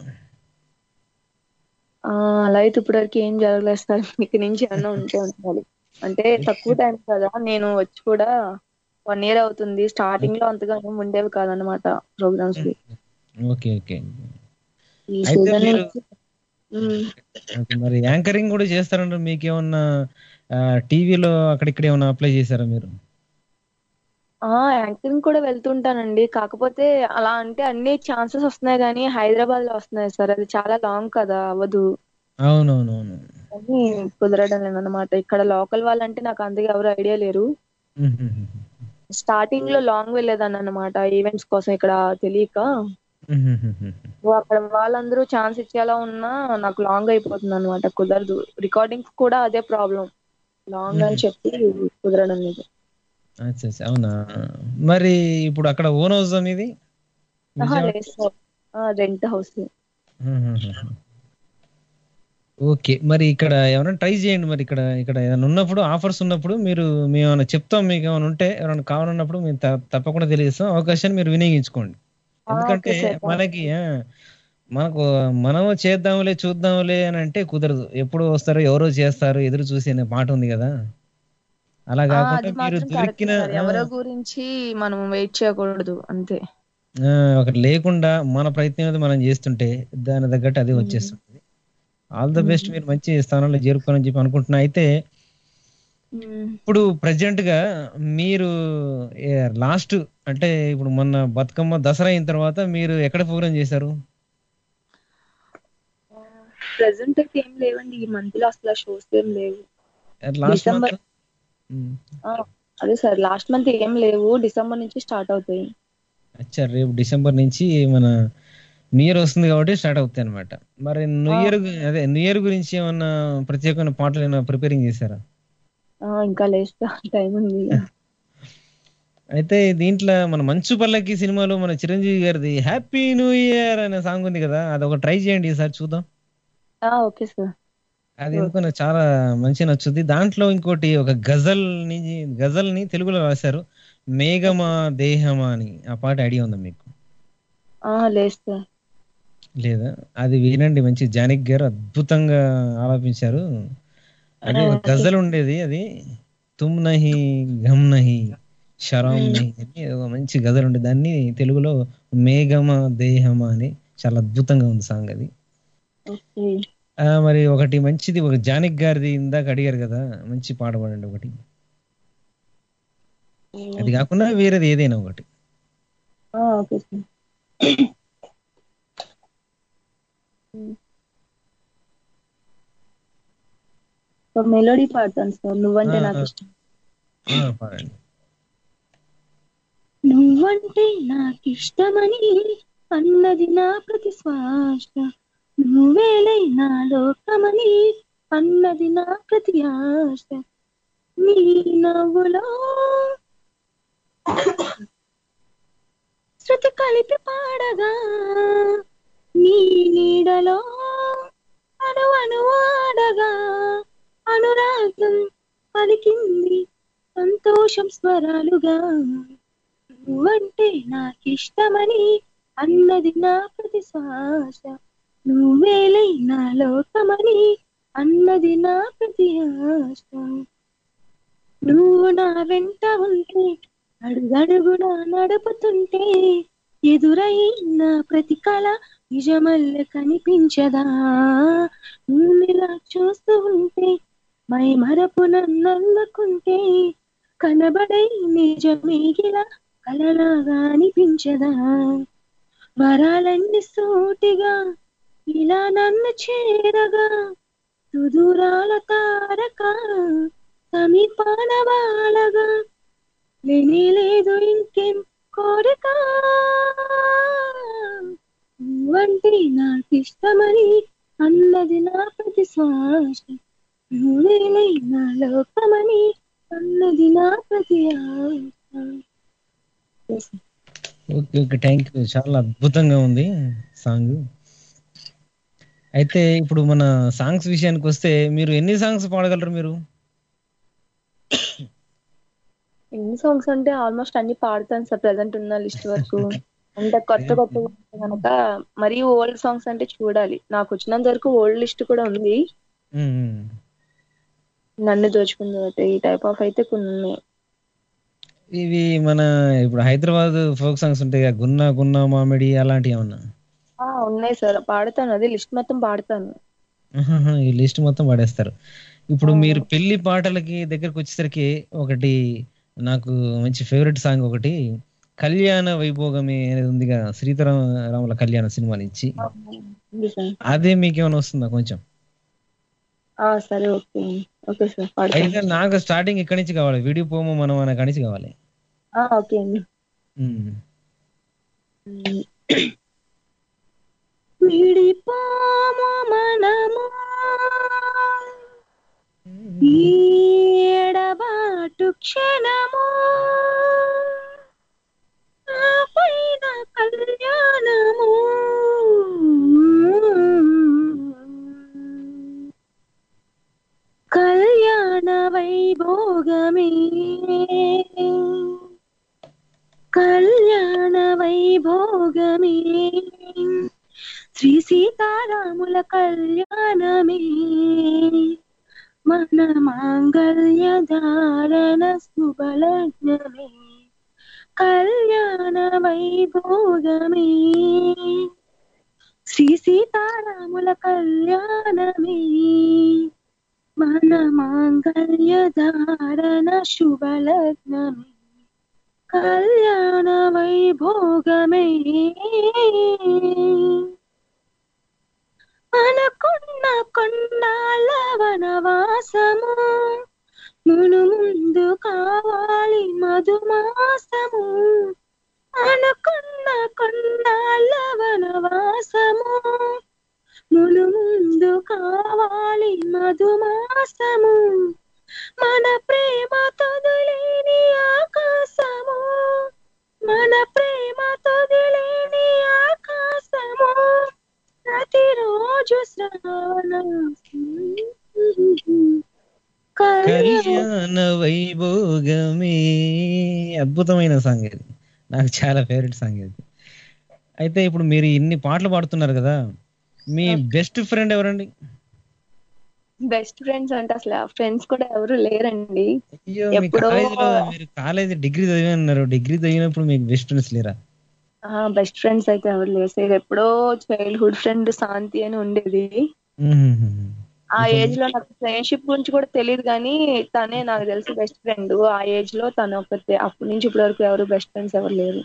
ఆ, అలా అయితే ఇప్పటివరకు ఏం జరగలేదు సార్ మీకు నుంచి ఏమన్నా ఉంటే ఉండాలి అంటే తక్కువ టైం కదా నేను వచ్చి కూడా వన్ ఇయర్ అవుతుంది స్టార్టింగ్ లో అంతగా ఏం ఉండేవి కాదనమాట ప్రోగ్రామ్స్ ఓకే ఓకే ఈ అయితే సీజన్ మీరు నుంచి ఉమ్, ఓకే, మరి యాంకరింగ్ కూడా చేస్తారంటే మీకేమన్నా టీవీలో అక్కడిక్కడ ఏమన్నా అప్లై చేశారా మీరు ఆ యాంకరింగ్ కూడా వెళ్తుంటానండి కాకపోతే అలా అంటే అన్ని ఛాన్సెస్ వస్తున్నాయి కానీ హైదరాబాద్ లో వస్తున్నాయి సార్ అది చాలా లాంగ్ కదా అవ్వదు అవునవునవును అని కుదరడం లేదన్నమాట ఇక్కడ లోకల్ వాళ్ళంటే నాకు అంతగా ఎవరు ఐడియా లేరు స్టార్టింగ్ లో లాంగ్ వెళ్ళేదాన్ని అనమాట ఈవెంట్స్ కోసం ఇక్కడ తెలియక సో అక్కడ వాళ్ళందరూ ఛాన్స్ ఇచ్చేలా ఉన్నా నాకు లాంగ్ అయిపోతుంది అనమాట కుదరదు రికార్డింగ్స్ కూడా అదే ప్రాబ్లం లాంగ్ అని చెప్పి కుదరడం లేదు అచ్చా అచ్చా, అవునా మరి ఇప్పుడు అక్కడ ఓన్ హౌస్ అనేది ఆహా, లేదు సార్ రెంట్ హౌస్ ఓకే మరి ఇక్కడ ఎవరైనా ట్రై చేయండి మరి ఇక్కడ ఇక్కడ ఏదైనా ఉన్నప్పుడు ఆఫర్స్ ఉన్నప్పుడు మీరు మేము ఏమైనా చెప్తాం మీకు ఏమైనా ఉంటే ఎవరైనా కావాలన్నప్పుడు మేము త- తప్పకుండా తెలియజేస్తాం అవకాశాన్ని మీరు వినియోగించుకోండి ఎందుకంటే ఓకే సార్. మనకి ఆ, మనకు మనం చేద్దాంలే చూద్దాంలే అని అంటే కుదరదు ఎప్పుడు వస్తారో ఎవరో చేస్తారు ఎదురు చూసి అనే పాట ఉంది కదా అలా ఆ, కాకుండా అది మీరు మాత్రం కరెక్ట్ దొరికిన సార్ ఎవరో గురించి మనం వెయిట్ చేయకూడదు అంతే ఆ, ఒకటి లేకుండా మన ప్రయత్నం ఏదో మనం చేస్తుంటే దాని తగ్గట్టు అది వచ్చేస్తుంది ఆల్ ద బెస్ట్ మీరు మంచి స్థానంలో చేరుకోవాలని చెప్పి అనుకుంటున్నా అయితే ఉమ్. ఇప్పుడు ప్రజెంట్ గా మీరు లాస్ట్ అంటే ఇప్పుడు మొన్న బతుకమ్మ దసరా అయిన తర్వాత మీరు ఎక్కడ ప్రోగ్రామ్ చేశారు ప్రెసెంట్ అయితే ఏం లేవండి ఈ మంత్ లో అసలు షోస్ ఏం లేవు లాస్ట్ డిసెంబర్ మంత్ ఆ, అదే సార్ లాస్ట్ మంత్ ఏం లేవు డిసెంబర్ నుంచి స్టార్ట్ అవుతాయి అచ్చా రేపు డిసెంబర్ నుంచి మన న్యూ ఇయర్ వస్తుంది కాబట్టి స్టార్ట్ అవుతాయి అనమాట మరి న్యూ ఇయర్ అదే న్యూ ఇయర్ గురించి ఏమన్నా ప్రత్యేకమైన పాటలు ఏమైనా ప్రిపేరింగ్ చేశారా ఆ, ఇంకా లేస్తా టైం ఉంది అయితే దీంట్లో మన మంచు పల్లకి సినిమాలో మన చిరంజీవి గారిది హ్యాపీ న్యూ ఇయర్ అనే సాంగ్ ఉంది కదా అది ఒక ట్రై చేయండి ఈసారి చూద్దాం ఆ, ఓకే సార్ అది ఎందుకో నాకు చాలా మంచి నచ్చుద్ది దాంట్లో ఇంకోటి ఒక గజల్ ని గజల్ ని తెలుగులో రాశారు మేఘమా దేహమా అని ఆ పాట ఐడియా ఉందా మీకు ఆ, లేస్తా లేదా అది వినండి మంచి జానక్ గారు అద్భుతంగా ఆలాపించారు అది ఒక గజల్ ఉండేది అది తుమ్ నహి గమ్ నహి శరాం నహి అని ఒక మంచి గజల్ ఉండేది దాన్ని తెలుగులో మేఘమ దేహమా అని చాలా అద్భుతంగా ఉంది సాంగ్ అది ఓకే ఆ, మరి ఒకటి మంచిది ఒక జానక్ గారిది ఇందాక అడిగారు కదా మంచి పాట పాడండి ఒకటి అది కాకుండా వేరేది ఏదైనా ఒకటి ఆ, ఓకే సార్ ఒక మెలోడీ పాడతాను సార్ నువ్వంటే ఆ, నాకు ఆ. ఇష్టం ఆ, పాడండి నువ్వంటే నాకిష్టమని అన్నది నా ప్రతి శ్వాస నువ్వేలై నా లోకమని అన్నది నా ప్రతి ఆశ నీ నవ్వులో శృతి కలిపి పాడగా నీ నీడలో అను అనువాడగా అనురాగం పలికింది సంతోషం స్వరాలుగా నువ్వంటే నాకిష్టమని అన్నది నా ప్రతి శ్వాస నువ్వేలై నా లోకమని అన్నది నా ప్రతి ఆశ నువ్వు నా వెంట ఉంటే అడుగడుగునా నడుపుతుంటే ఎదురైన ప్రతి కళ నిజమల్ల కనిపించదా నువ్వులా చూస్తూ ఉంటే మై మరపు నన్నల్లుకుంటే కనబడై నిజమేగిలా కలలాగా అనిపించదా వరాలన్నీ సూటిగా ఇలా నన్ను చేరగా సుదూరాల తారక సమీపాన బాలగా లేనే లేదు ఇంకేం కోరిక నువ్వంటే నాకిష్టమని అన్నది నా ప్రతి శ్వాస నువ్వేలే నా లోకమని అన్నది నా ప్రతి ఆశ ఓకే ఓకే థ్యాంక్ యూ చాలా అద్భుతంగా ఉంది సాంగ్ అయితే ఇప్పుడు మన సాంగ్స్ విషయానికి వస్తే మీరు ఎన్ని సాంగ్స్ పాడగలరు మీరు ఎన్ని సాంగ్స్ అంటే ఆల్మోస్ట్ అన్ని పాడతాను సార్ ప్రెసెంట్ ఉన్న లిస్ట్ వరకు అంటే కొత్త కొత్త కనుక మరీ ఓల్డ్ సాంగ్స్ అంటే చూడాలి నాకు వచ్చినంత వరకు ఓల్డ్ లిస్ట్ కూడా ఉంది మ్మ్. నన్ను దోచుకుంది ఒకటి ఈ టైప్ ఆఫ్ అయితే కొన్ని ఉన్నాయి ఇవి మన ఇప్పుడు హైదరాబాద్ ఫోక్ సాంగ్స్ ఉంటాయి కదా, గున్నా గున్నా మామిడి అలాంటివి ఏమన్నా ఆ, ఉన్నాయి సార్ పాడతాను అదే లిస్ట్ మొత్తం పాడతాను ఆహాహా, ఈ లిస్ట్ మొత్తం పాడేస్తారు ఇప్పుడు మీరు పెళ్లి పాటలకి దగ్గరకు వచ్చేసరికి ఒకటి నాకు మంచి ఫేవరెట్ సాంగ్ ఒకటి కళ్యాణ వైభోగమే అనేది ఉందిగా సీతారామరాముల కళ్యాణ సినిమా నుంచి ఉంది సార్ అదే మీకేమైనా వస్తుందా కొంచెం ఆ, సరే ఓకే ఓకే సార్ పాడతాను అయితే నాకు స్టార్టింగ్ ఇక్కడి నుంచి కావాలి వీడియో పోమో మనం అనే కాడి నుంచి కావాలి ఆ, ఓకే అండి ఉమ్. విడిపోము మనము ఈ ఎడబాటు క్షణము ఆ పైన కళ్యాణము కళ్యాణ వైభోగమే కళ్యాణ వైభోగమే శ్రీ సీతారాముల కళ్యాణమే మన మాంగళ్య ధారణ శుభలగ్నమే కళ్యాణ వైభోగమే శ్రీ సీతారాముల కళ్యాణమే మన మాంగళ్య ధారణ శుభలగ్నమే కళ్యాణ వైభోగమే అనుకున్న కొన్నాళ్ళ వనవాసము మును ముందు కావాలి మధుమాసము అనుకున్న కొన్నాళ్ళ వనవాసము మును ముందు కావాలి మధుమాసము మన ప్రేమ తొదిలేని ఆకాశము మన ప్రేమ తొదిలేని ఆకాశము ప్రతిరోజు శ్రావణ కళ్యాణ వైభోగమే అద్భుతమైన సాంగ్ ఇది నాకు చాలా ఫేవరెట్ సాంగ్ ఇది అయితే ఇప్పుడు మీరు ఇన్ని పాటలు పాడుతున్నారు కదా మీ బెస్ట్ ఫ్రెండ్ ఎవరండి బెస్ట్ ఫ్రెండ్స్ అంటే అసలు ఫ్రెండ్స్ కూడా ఎవరు లేరండి అయ్యో మీ ఎప్పుడో కాలేజీలో మీరు కాలేజీ డిగ్రీ చదివారు డిగ్రీ చదివినప్పుడు మీకు బెస్ట్ ఫ్రెండ్స్ లేరా బెస్ట్ ఫ్రెండ్స్ అయితే ఎవరు లేరు సార్ ఎప్పుడో చైల్డ్హుడ్ ఫ్రెండ్ శాంతి అని ఉండేది ఆ ఏజ్ లో నాకు ఫ్రెండ్షిప్ గురించి కూడా తెలియదు కానీ తనే నాకు తెలిసి బెస్ట్ ఫ్రెండ్ ఆ ఏజ్ లో తను ఒకతే అప్పటి నుంచి ఇప్పటి వరకు ఎవరు బెస్ట్ ఫ్రెండ్స్ ఎవరు లేరు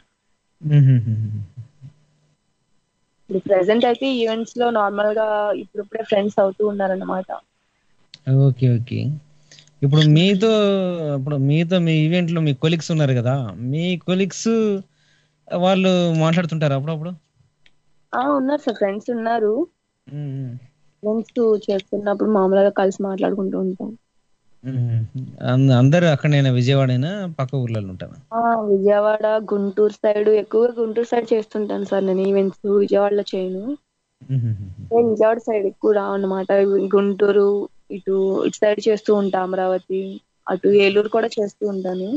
ఇప్పుడు ప్రెసెంట్ అయితే ఈవెంట్స్ లో నార్మల్ గా ఇప్పుడిప్పుడే ఫ్రెండ్స్ అవుతూ ఉన్నారన్నమాట ఓకే ఓకే ఇప్పుడు మీతో ఇప్పుడు మీతో మీ ఈవెంట్ లో మీ కొలిక్స్ ఉన్నారు కదా మీ కొలిక్స్ వాళ్ళు మాట్లాడుతుంటారు అప్పుడప్పుడు ఆ ఉన్నారు సార్ ఫ్రెండ్స్ ఉన్నారు ఫ్రెండ్స్ చేస్తున్నప్పుడు మామూలుగా కలిసి మాట్లాడుకుంటూ ఉంటాం అంద- అందరూ అక్కడైనా విజయవాడైనా పక్క ఊర్లలో ఉంటారా ఆ విజయవాడ గుంటూరు సైడ్ ఎక్కువగా గుంటూరు సైడ్ చేస్తుంటాను సార్ నేను ఈవెంట్స్ విజయవాడలో చేయను నేను విజయవాడ సైడ్ ఎక్కువ రావన్నమాట గుంటూరు ఇటు ఇటు సైడ్ చేస్తూ ఉంటా అమరావతి అటు ఏలూరు కూడా చేస్తూ ఉంటాను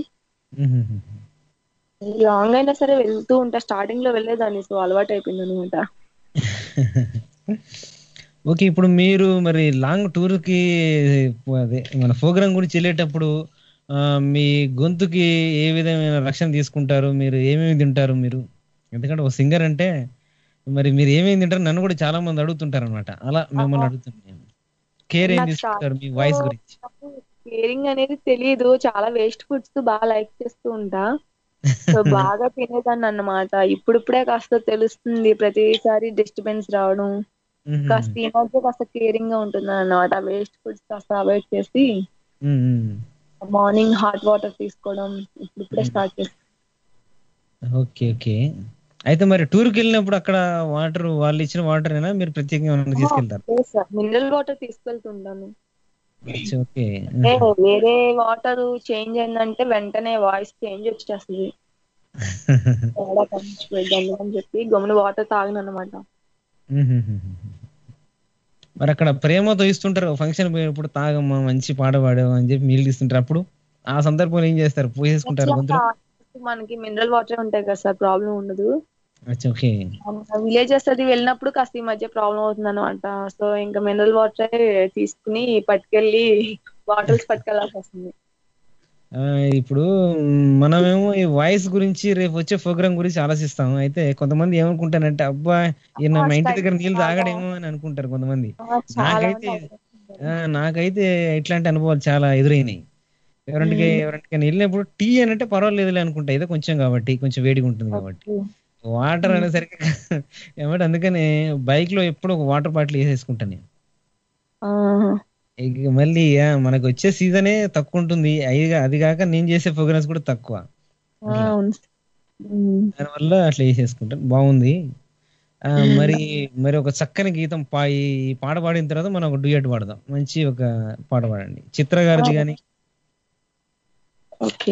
లాంగ్ అయినా సరే వెళ్తూ ఉంటా స్టార్టింగ్ లో వెళ్ళేదాన్ని సో అలవాటు అయిపోయింది అనమాట ఓకే ఇప్పుడు మీరు మరి లాంగ్ టూర్ కి అదే మన ప్రోగ్రామ్ గురించి వెళ్ళేటప్పుడు ఆ, మీ గొంతుకి ఏ విధమైన రక్షణ తీసుకుంటారు మీరు ఏమేమి తింటారు మీరు ఎందుకంటే ఒక సింగర్ అంటే మరి మీరు ఏమేమి తింటారు నన్ను కూడా చాలా మంది అడుగుతుంటారు అనమాట అలా మిమ్మల్ని అడుగుతున్నాను కేర్ ఏం నాకు తీసుకుంటారు మీ వాయిస్ గురించి కేరింగ్ అనేది తెలియదు చాలా వేస్ట్ ఫుడ్స్ బాగా లైక్ చేస్తూ ఉంటా సో బాగా తినేదాన్ని అన్నమాట ఇప్పుడిప్పుడే కాస్త తెలుస్తుంది ప్రతిసారి డిస్టర్బెన్స్ రావడం కాస్త ఈ మధ్య కాస్త కేరింగ్ గా ఉంటున్నాను అన్నమాట వేస్ట్ ఫుడ్స్ కాస్త అవాయిడ్ చేసి um, um. Morning hot water తీసుకోవడం ఇప్పుడిప్పుడే స్టార్ట్ చేస్తాను ఓకే ఓకే అయితే మరి టూర్కి వెళ్ళినప్పుడు అక్కడ వాటర్ వాళ్ళు ఇచ్చిన వాటర్ అయినా మీరు ప్రత్యేకంగా ఏమైనా తీసుకెళ్తారు లేదు సార్ మినరల్ వాటర్ తీసుకెళ్తుంటాను ఓకే అంటే వేరే వాటర్ చేంజ్ అయిందంటే వెంటనే వాయిస్ చేంజ్ వచ్చేస్తుంది తేడా కనిపించిపోయింది అని చెప్పి గమ్మున వాటర్ తాగను అనమాట మరి అక్కడ ప్రేమతో ఇస్తుంటారు ఫంక్షన్ పోయినప్పుడు తాగమ్మా మంచి పాట పాడావు అని చెప్పి నీళ్ళు ఇస్తుంటారు అప్పుడు ఆ సందర్భంలో ఏం చేస్తారు పోసేసుకుంటారు కొందరు మనకి మినరల్ వాటర్ ఉంటాయి కదా సార్ ప్రాబ్లం ఉండదు అచ్చా, ఓకే విలేజెస్ అది వెళ్ళినప్పుడు కాస్త ఈ మధ్య ప్రాబ్లం అవుతుంది అనమాట సో ఇంకా మినరల్ వాటర్ తీసుకుని పట్టుకెళ్ళి బాటిల్స్ పట్టుకెళ్ళాల్సి వస్తుంది ఆ, ఇప్పుడు మనమేమో ఈ వాయిస్ గురించి రేపు వచ్చే ప్రోగ్రామ్ గురించి ఆలోచిస్తాం అయితే కొంతమంది ఏమనుకుంటారంటే అబ్బా ఈయన మా ఇంటి దగ్గర నీళ్ళు తాగడేమో అని అనుకుంటారు కొంతమంది చాలా నాకైతే ఆ, నాకైతే ఇట్లాంటి అనుభవాలు చాలా ఎదురైనాయి ఎవరింటికి ఎవరింటికైనా వెళ్ళినప్పుడు టీ అని అంటే పర్వాలేదులే అనుకుంటా ఏదో కొంచెం కాబట్టి కొంచెం వేడిగా ఉంటుంది కాబట్టి వాటర్ అనేసరికి ఏమంటే అందుకని బైక్ లో ఎప్పుడు ఒక వాటర్ బాటిల్ వేసేసుకుంటాను నేను ఆహా. ఇక మళ్ళీ ఆ, మనకు వచ్చే సీజనే తక్కువ ఉంటుంది అయిగా అది కాక నేను చేసే ప్రోగ్రామ్స్ కూడా తక్కువ ఆ, అవును ఉమ్. దానివల్ల అట్లా వేసేసుకుంటాను బాగుంది ఆ, మరి మరి ఒక చక్కని గీతం పా ఈ పాట పాడిన తర్వాత మనం ఒక డ్యూయట్ పాడదాం మంచి ఒక పాట పాడండి చిత్ర గారిది కానీ ఓకే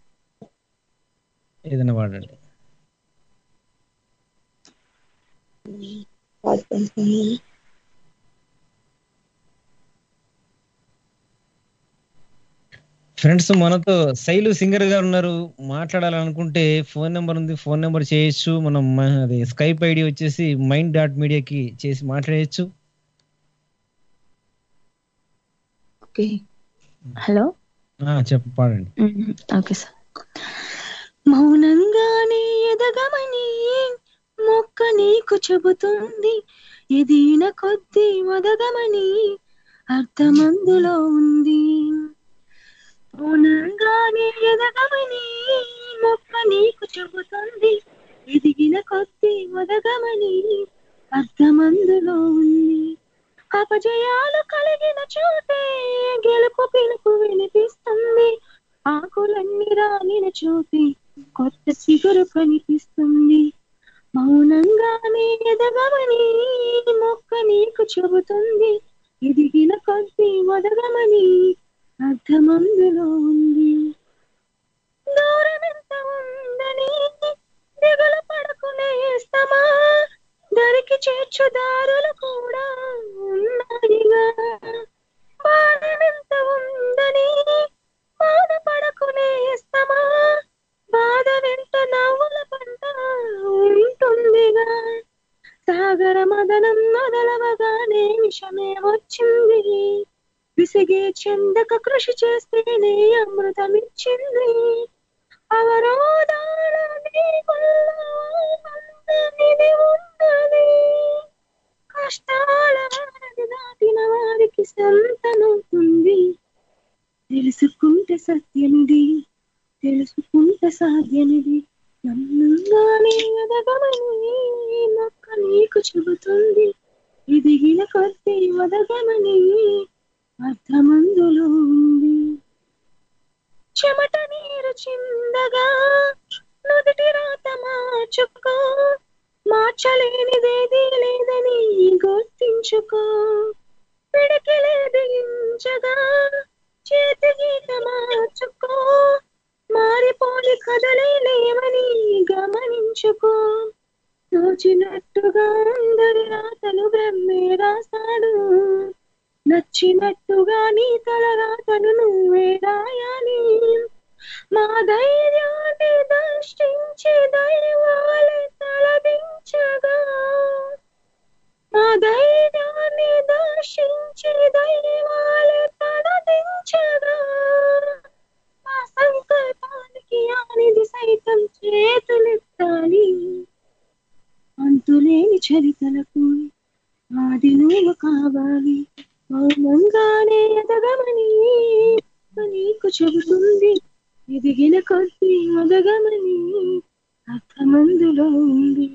ఏదైనా పాడండి ఫ్రెండ్స్ మనతో శైలు సింగర్ గారు ఉన్నారు మాట్లాడాలనుకుంటే ఫోన్ నెంబర్ ఉంది ఫోన్ నెంబర్ చేయొచ్చు మనం మ- అది స్కైప్ ఐడి వచ్చేసి మైండ్ డాట్ మీడియాకి చేసి మాట్లాడేయచ్చు ఓకే హలో ఆ, చెప్పు పాడండి ఓకే సార్ మౌనంగానే ఎదగమని మొక్క నీకు చెబుతుంది ఎదిగిన కొద్దీ ఒదగమని అర్థమందులో ఉంది మౌనంగానే ఎదగమని మొక్క నీకు చెబుతుంది ఎదిగిన కొద్దీ ఒదగమని అర్థమందులో ఉంది అపజయాలు కలిగిన చోటే గెలుపు పిలుపు వినిపిస్తుంది ఆకులన్నీ రాలిన చోటే కొత్త చిగురు కనిపిస్తుంది మౌనంగానే ఎదగమని మొక్క నీకు చెబుతుంది ఎదిగిన కొద్దీ ఒదగమని అర్థమందులో ఉంది దూరం ఎంత ఉందని దిగులు పడకునే ఇస్తామా దరికి చేర్చు దారులు కూడా ఉన్నాయిగా బాధనెంత ఉందని బాధపడకునే ఇస్తామా బాధ వెంట నవ్వుల పంట ఉంటుందిగా సాగర మదనం మొదలవగానే విషమే వచ్చింది విసిగే చెందక కృషి చేస్తేనే అమృతమిచ్చింది అవరోధాల నీకుల్లో అందనిది ఉన్నది కష్టాల వారధి దాటిన వారికి సంతనవుతుంది తెలుసుకుంటే సత్యమిది తెలుసుకుంటే సాధ్యమిది నమ్మంగానే ఎదగమని మొక్క నీకు చెబుతుంది ఎదిగిన కొద్దీ వదగమని అర్థమందులో ఉంది చెమట నీరు చిందగా నుదుటి రాత మార్చుకో మార్చలేనిదేది లేదని గుర్తించుకో పిడికిలే బిగించగా చేతి గీత మార్చుకో మారిపోని కదలే లేవని గమనించుకో తోచినట్టుగా అందరి రాతలు బ్రహ్మే రాస్తాడు నచ్చినట్టుగా నీ తల రాతను నువ్వే రాయాలి మా ధైర్యాన్ని దర్శించి దైవాలే తలదించగా మా ధైర్యాన్ని దర్శించి దైవాలే తలదించగా మా సంకల్పానికి ఆనిది సైతం చేతులెత్తాలి అంతులేని చరితలకు ఆది నువ్వు కావాలి మౌనంగానే ఎదగమని నీకు చెబుతుంది ఎదిగిన కొద్దీ ఒదగమని అర్థమందులో ఉంది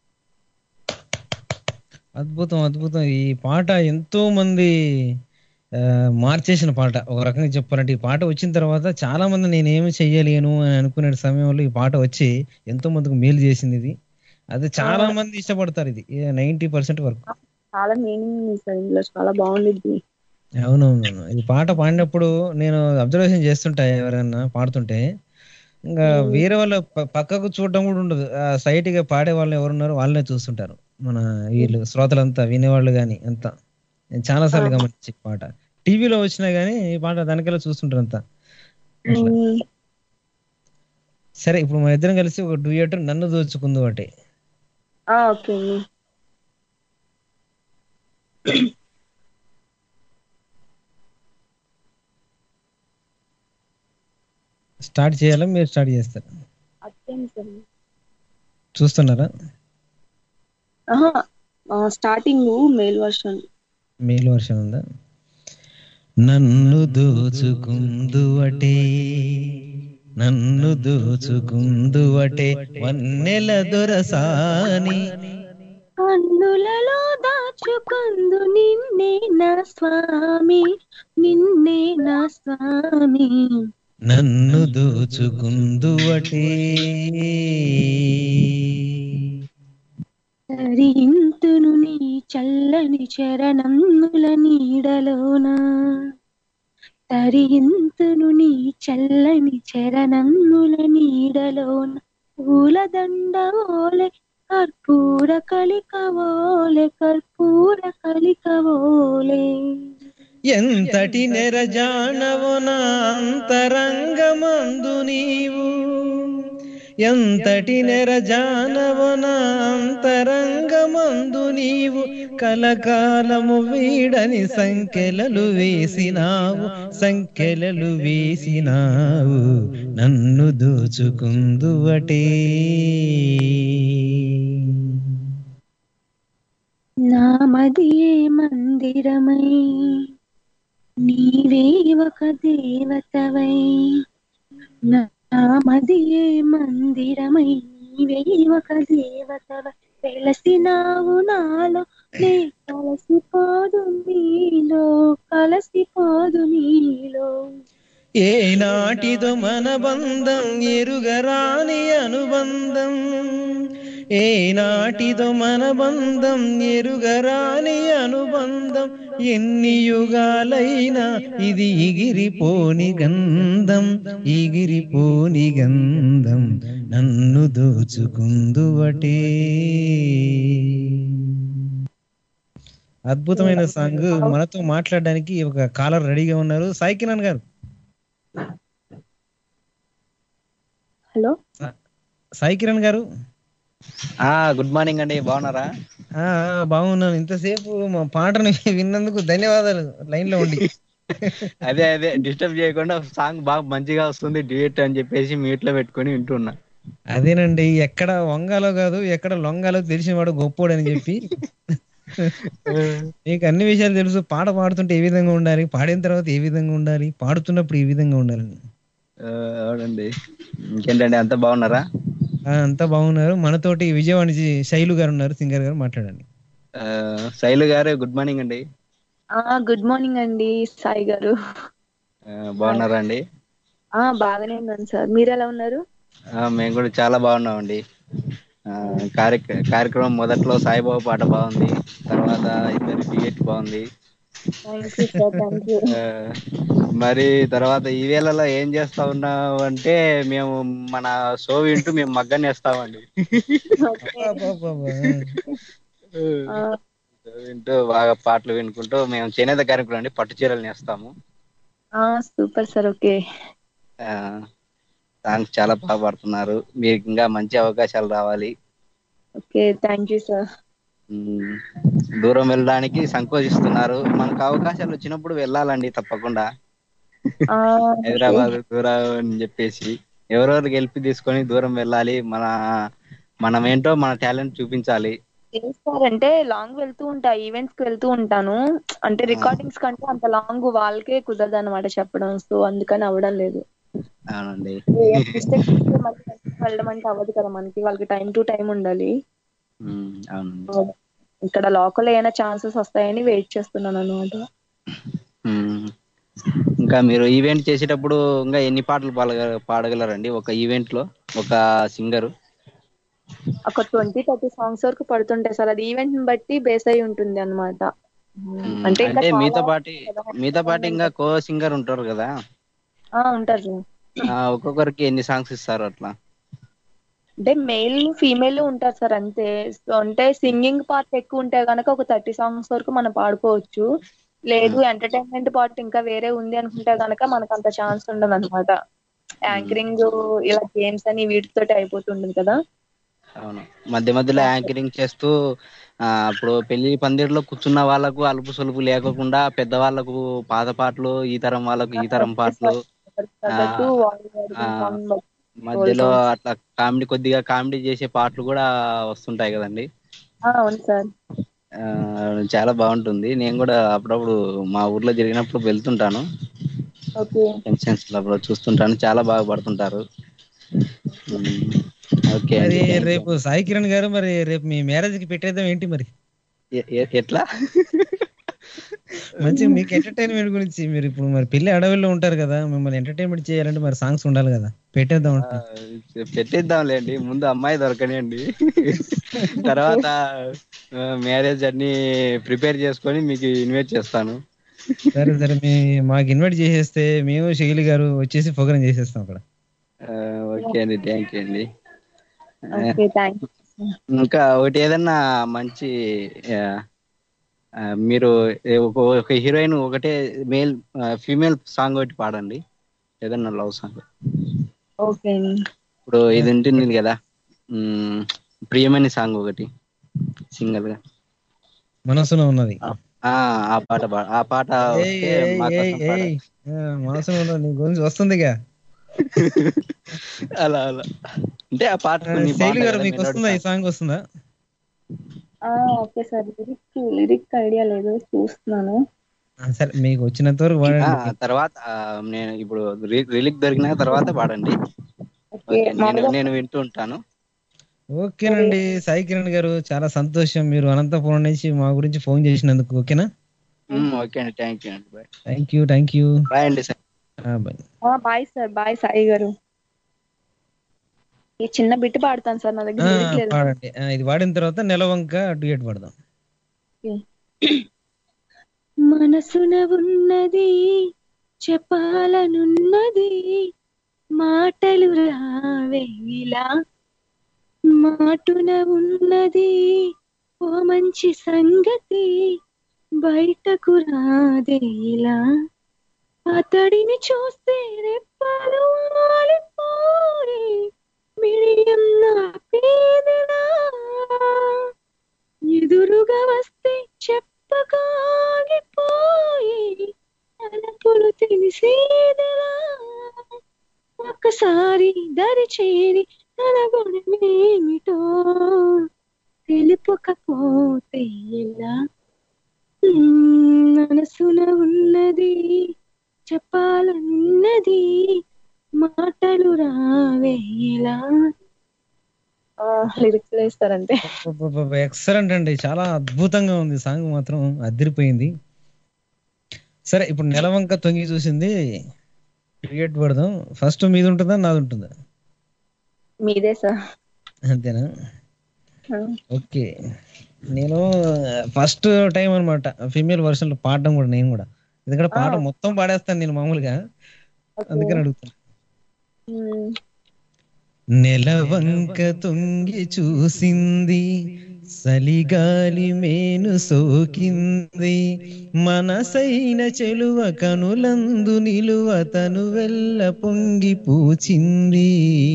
అద్భుతం అద్భుతం ఈ పాట ఎంతో మంది ఆ, మార్చేసిన పాట ఒక రకంగా చెప్పాలంటే ఈ పాట వచ్చిన తర్వాత చాలా మంది నేనేమి చెయ్యలేను అని అనుకునే సమయంలో ఈ పాట వచ్చి ఎంతో మందికి మేలు చేసింది ఇది అది చాలా మంది ఇష్టపడతారు ఇది నైన్టీ పర్సెంట్ వరకు చాలా మీనింగ్ సార్ ఇందులో చాలా బాగుండిద్ది అవునవును ఈ పాట పాడినప్పుడు నేను అబ్జర్వేషన్ చేస్తుంటా ఎవరైనా పాడుతుంటే ఇంకా వేరే వాళ్ళ ప- పక్కకు చూడడం కూడా ఉండదు ఆ సైట్ గా పాడే వాళ్ళు ఎవరున్నారో వాళ్ళనే చూస్తుంటారు మన వీళ్ళు శ్రోతలంతా వినేవాళ్ళు గాని అంతా నేను చాలా సార్లు గమనించి ఈ పాట టీవీలో వచ్చినా గానీ ఈ పాట దానికెళ్ళి చూస్తుంటారు అంతా అట్లా. సరే ఇప్పుడు మన ఇద్దరం కలిసి ఒక డ్యూయట్ నన్ను దోచుకుందు ఒకటి ఆ, ఓకే అండి స్టార్ట్ చేయాలా మీరు స్టార్ట్ చేస్తారు అర్థం సార్ చూస్తున్నారా ఆహా starting male version male version ఉందా నన్ను దోచుకుందువటే నన్ను దోచుకుందువటే వన్నెల దొరసాని కన్నులలో దాచుకుందు నిన్నే నా స్వామి నిన్నే నా స్వామి నన్ను దోచుకుందువటే తరింతును నీ చల్లని చరణముల నీడలోన తరింతును నీ చల్లని చరణముల నీడలోన పూలదండ ఓలే కర్పూర కలికవోలే కర్పూర కలికవోలే ఎంతటి నెరజానవు నా అంతరంగమందు నీవు ఎంతటి నెరజానవు నా అంతరంగమందు నీవు కలకాలము వీడని సంఖ్యలలు వేసినావు సంఖ్యలలు వేసినావు నన్ను దోచుకుందువటే నామదియే మందిరమై నీవే ఒక దేవతవై నామదియే మందిరమై నీవే ఒక దేవతవై వెలసినావు నాలో నే కలసిపోదు నీలో కలసిపోదు నీలో ఏ నాటిదో మన బంధం ఎరుగరాని అనుబంధం ఏ నాటిదో మన బంధం ఎరుగరాని అనుబంధం ఎన్ని యుగాలైనా ఇది ఎగిరిపోని గంధం ఎగిరిపోని గంధం నన్ను దోచుకుందువటే అద్భుతమైన సాంగ్ మనతో మాట్లాడడానికి ఒక కాలర్ రెడీగా ఉన్నారు సాయి కిరణ్ గారు హలో సాయి కిరణ్ గారు ఆ గుడ్ మార్నింగ్ అండి బాగున్నారా ఆ ఆ, బాగున్నాను ఇంతసేపు మా పాటను విన్నందుకు ధన్యవాదాలు లైన్ లో ఉండి అదే అదే డిస్టర్బ్ చేయకుండా సాంగ్ బాగా మంచిగా వస్తుంది డ్యూయట్ అని చెప్పేసి మ్యూట్ లో పెట్టుకొని వింటున్నా అదేనండి ఎక్కడ వంగాలో కాదు ఎక్కడ లొంగాలో తెలిసినవాడు గొప్పోడు అని చెప్పి మీకు అన్ని విషయాలు తెలుసు పాట పాడుతుంటే ఏ విధంగా ఉండాలి పాడిన తర్వాత ఏ విధంగా ఉండాలి పాడుతున్నప్పుడు ఏ విధంగా ఉండాలని ఆ, అవునండి ఇంకేంటండి అంత బాగున్నారా ఆ, అంతా బాగున్నారు మనతోటి విజయవాడ నుంచి శైలు గారు ఉన్నారు సింగర్ గారు మాట్లాడండి ఆ, శైలు గారు గుడ్ మార్నింగ్ అండి ఆ గుడ్ మార్నింగ్ అండి సాయి గారు ఆ, బాగున్నారా అండి ఆ బాగానే ఉన్నాను సార్ మీరు ఎలా ఉన్నారు ఆ, మేము కూడా చాలా బాగున్నామండి ఆ, కార్యక్ర కార్యక్రమం మొదట్లో సాయిబాబా పాట బాగుంది తర్వాత ఇద్దరు డ్యూయట్ బాగుంది thank you sir thank you ఆ, మరి తర్వాత ఈ వేళలో ఏం చేస్తా ఉన్నావు అంటే మేము మన షో వింటూ మేము మగ్గని వేస్తామండి షో వింటూ బాగా పాటలు వినుకుంటూ మేము చేనేత కార్యక్రమం అండి పట్టు చీరలు నేస్తాము సూపర్ సార్ ఓకే సాంగ్స్ చాలా బాగా పాడుతున్నారు మీకు ఇంకా మంచి అవకాశాలు రావాలి okay thank you sir um, దూరం వెళ్ళడానికి సంకోచిస్తున్నారు మనకు అవకాశాలు వచ్చినప్పుడు వెళ్ళాలండి తప్పకుండా హైదరాబాద్ దూరం అని చెప్పేసి ఎవరెవరు గెలిపి తీసుకొని దూరం వెళ్ళాలి మన మనం ఏంటో మన టాలెంట్ చూపించాలి సార్ అంటే లాంగ్ వెళ్తూ ఉంటా ఈవెంట్స్ కి వెళ్తూ ఉంటాను అంటే రికార్డింగ్స్ కంటే అంత లాంగ్ వాళ్ళకే కుదరదు అనమాట చెప్పడం సో అందుకని అవ్వడం లేదు అవునండి మిస్టేక్స్ వెళ్ళడం అంటే అవ్వదు కదా మనకి వాళ్ళకి టైం టు టైం ఉండాలి ఉమ్, అవునండి ఇక్కడ లోకల్ ఏమైనా ఛాన్సెస్ వస్తాయని వెయిట్ చేస్తున్నాను అనమాట మ్మ్. ఇంకా మీరు ఈవెంట్ చేసేటప్పుడు ఇంకా ఎన్ని పాటలు పాడగ పాడగలరండి ఒక ఈవెంట్ లో ఒక సింగర్ ఒక ట్వంటీ థర్టీ సాంగ్స్ వరకు పడుతుంటాయి సార్ అది ఈవెంట్ ని బట్టి బేస్ అయి ఉంటుంది అనమాట అంటే ఇంకా అంటే మీతో చాలా పాటు మీతో పాటు ఇంకా కో సింగర్ ఉంటారు కదా ఆ, ఉంటారు సార్ ఆ, ఒక్కొక్కరికి ఎన్ని సాంగ్స్ ఇస్తారు అట్లా అంటే మెయిల్ ఫీమేల్ ఉంటారు సార్ అంతే సో అంటే సింగింగ్ పార్ట్ ఎక్కువ ఉంటే గనక ఒక థర్టీ సాంగ్స్ వరకు మనం పాడుకోవచ్చు లేదు ఎంటర్టైన్మెంట్ పార్ట్ ఇంకా వేరే ఉంది అనుకుంటే గనక మనకు అంత ఛాన్స్ ఉండదు అనమాట యాంకరింగ్ ఇలా గేమ్స్ అని వీటితోటి అయిపోతుంటుంది కదా అవును మధ్య మధ్యలో యాంకరింగ్ చేస్తూ ఆ ఇప్పుడు పెళ్లి పందిరిలో కూర్చున్న వాళ్ళకు అలుపు సొలుపు లేకోకుండా పెద్ద వాళ్ళకు పాత పాటలు ఈ తరం వాళ్ళకు ఈ తరం పాటలు తగ్గట్టు ఆ, వాళ్ళు పాడుకునే ఆ, song బట్టి మధ్యలో songs. అట్లా కామెడీ కొద్దిగా కామెడీ చేసే పాటలు కూడా వస్తుంటాయి కదండి ఆ, అవును సార్ ఆ, చాలా బాగుంటుంది నేను కూడా అప్పుడప్పుడు మా ఊర్లో జరిగినప్పుడు వెళ్తుంటాను ఓకే ఫంక్షన్స్ లో అప్పుడు చూస్తుంటాను చాలా బాగా పడుతుంటారు ఉమ్, ఓకే మరి అండి thank you. రేపు సాయి కిరణ్ గారు మరి రేపు మీ మ్యారేజ్ కి పెట్టేద్దాం ఏంటి మరి ఎ- ఎ- ఎట్లా మంచి మీకు ఎంటర్టైన్మెంట్ గురించి మీరు ఇప్పుడు మరి పెళ్లి అడవిలో ఉంటారు కదా మిమ్మల్ని ఎంటర్టైన్మెంట్ చేయాలంటే మరి సాంగ్స్ ఉండాలి కదా పెట్టేద్దాం ఆ, అంటే పెట్టిద్దాంలేండి ముందు అమ్మాయి దొరకనియండి తర్వాత మ్యారేజ్ అన్ని ప్రిపేర్ చేసుకొని మీకు ఇన్వైట్ చేస్తాను సరే సరే మీ మాకు ఇన్వైట్ చేసేస్తే మేము శైలి గారు వచ్చేసి ప్రోగ్రామ్ చేసేస్తాం అక్కడ ఆ, ఓకే అండి థ్యాంక్ యూ అండి ఆ, ఓకే థ్యాంక్ ఇంకా ఒకటి ఏదన్నా మంచి ఆ, ఆ, మీరు ఏ- ఒక ఒక హీరోయిన్ ఒకటే మేల్ ఫీమేల్ సాంగ్ ఒకటి పాడండి ఏదన్నా లవ్ సాంగ్ ఓకే ఇప్పుడు ఇది ఉంటుంది కదా మ్, ప్రియమణి సాంగ్ ఒకటి సింగల్ గా మనసులో ఉన్నది ఆ ఆ పాట పా- ఆ పాట ఏయ్, వస్తే ఏయ్, మా ఏయ్, కోసం పాడండి. ఏయ్. ఆ, మనసులో ఉన్నది నీ గురించి వస్తుందిగా అలా అలా అంటే ఆ పాట కొన్ని శైలి బాగుంటాయి గారు కదా, మీకు melody వస్తుందా ఈ songs. సాంగ్ వస్తుందా ఆ okay sir lyric lyric idea లేదు చూస్తున్నాను ఆ, సరే మీకు వచ్చినంత వరకు ఆ, వాడండి తర్వాత ఆ, నేను ఇప్పుడు రిలీక్ దొరికిన తర్వాత పాడండి ఓకే ఓకే నేను మామూలుగా నేను వింటూ ఉంటాను ఓకేనండి సాయి కిరణ్ గారు చాలా సంతోషం మీరు అనంతపురం నుంచి మా గురించి ఫోన్ చేసినందుకు ఓకేనా మ్, ఓకే అండి థ్యాంక్ యూ అండి bye thank you thank you bye అండి sir bye bye sir bye Sai గారు ఈ చిన్న బిట్ పాడతాను సార్ నా దగ్గర లిరిక్ లేదు పాడండి ఆ, ఇది వాడిన తర్వాత నెలవంక డ్యూయట్ పాడదాం మనసున ఉన్నది చెప్పాలనున్నది మాటలు రావేలా మాటున ఉన్నది ఓ మంచి సంగతి బయటకు రాదేలా అతడిని చూస్తే రెప్పలు వాలిపోయి మిడియం నా పేదలా ఎదురుగా వస్తే చెప్పకాగిపోయి తలపులు తెలిసేదలా ఒక్కసారి దరి చేరి తన గుణమేమిటో తెలుపకపోతే ఎలా ఉమ్, మనసున ఉన్నది చెప్పాలన్నది మాటలు రావేలా లిరిక్స్ వేస్తారంటే ఎక్సలెంట్ అండి చాలా అద్భుతంగా ఉంది సాంగ్ మాత్రం అదిరిపోయింది సరే ఇప్పుడు నెలవంక తొంగి చూసింది క్రికెట్ పడదాం ఫస్ట్ మీది ఉంటుందా నాది ఉంటుందా మీదే సార్ అంతేనా ఓకే నేను ఫస్ట్ టైం అన్నమాట ఫీమేల్ వర్షన్ లో పాడడం కూడా నేను కూడా ఎందుకంటే పాట మొత్తం పాడేస్తాను నేను మామూలుగా అందుకని అడుగుతాను నెలవంక తొంగి చూసింది సలిగాలి మేను సోకింది మనసైన చెలువ కనులందు నిలువ తను వెళ్ళ పొంగి పూచింది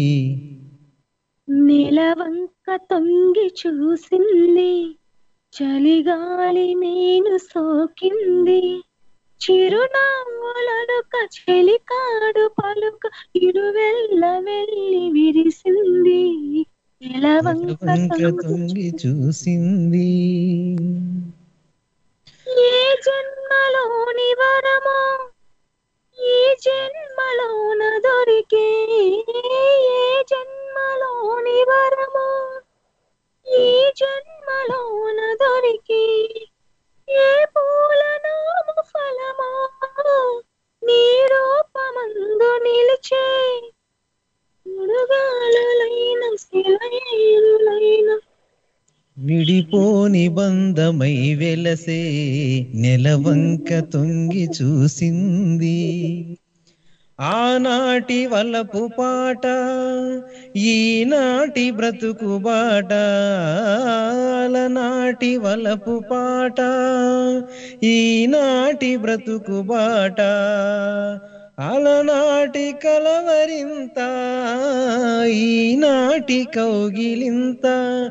నెలవంక తొంగి చూసింది చలిగాలి నేను సోకింది చిరునవ్వులనుక చెలికాడు పలుక ఇరువెల్ల వెళ్ళి విరిసింది నెలవంక నెలవంక తొంగి తొంగి చూసింది ఏ జన్మలోని వరమో ఈ జన్మలోన దొరికే ఏ జన్మలోని వరమో ఈ జన్మలోన దొరికి ఏ పూలనామ ఫలమో నిబంధమై వెలసే నెలవంక తొంగి చూసింది ఆనాటి వలపు పాట ఈనాటి బ్రతుకు బాట అలనాటి వలపు పాట ఈనాటి బ్రతుకు బాట అలనాటి కలవరింత ఈనాటి కౌగిలింత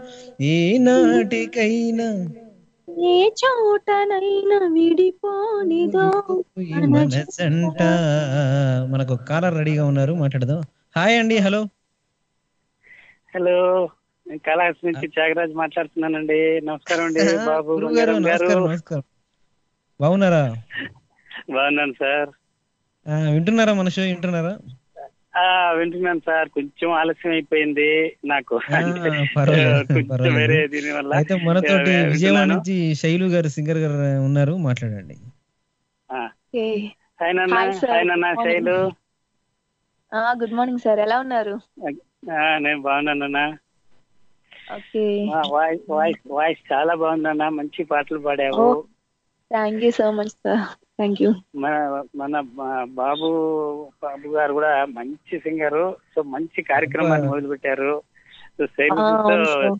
ఈనాటికైనా ఏ చోటనైనా విడిపోనిదో ఈ మనసంట మనకు కాలర్ రెడీగా ఉన్నారు మాట్లాడదాం హాయ్ అండి హలో హలో నేను కళాస్ నుంచి త్యాగరాజ్ మాట్లాడుతున్నానండి నమస్కారం అండి బాబు గురువు గారు బంగారం గారు నమస్కారం నమస్కారం బాగున్నారా బాగున్నాను సార్ ఆ, వింటున్నారా మన షో వింటున్నారా ఆ వింటున్నాను సార్ కొంచెం ఆలస్యం అయిపోయింది నాకు ఆ, పర్వాలేదు, కొంచెం పర్వాలేదు. వేరే దీని వల్ల అయితే మనతోటి ఆ, విజయవాడ వింటున్నాను. నుంచి శైలు గారు సింగర్ గారు ఉన్నారు మాట్లాడండి ఆ. ఓకే హాయ్ నాన్న హాయ్ సార్. హాయ్ నాన్న good Shailu good morning sir ఎలా ఉన్నారు ఆ, నేను బాగున్నానన్నా ఓకే వాయిస్ వాయిస్ వాయిస్ చాలా బాగుందన్నా మంచి పాటలు పాడావు thank you so much sir thank you మన మన బా- బాబు బాబు గారు కూడా మంచి సింగర్ సో మంచి కార్యక్రమాన్ని అబ్బా. మొదలు పెట్టారు సో శైలు ఆ, తో, అవును సార్.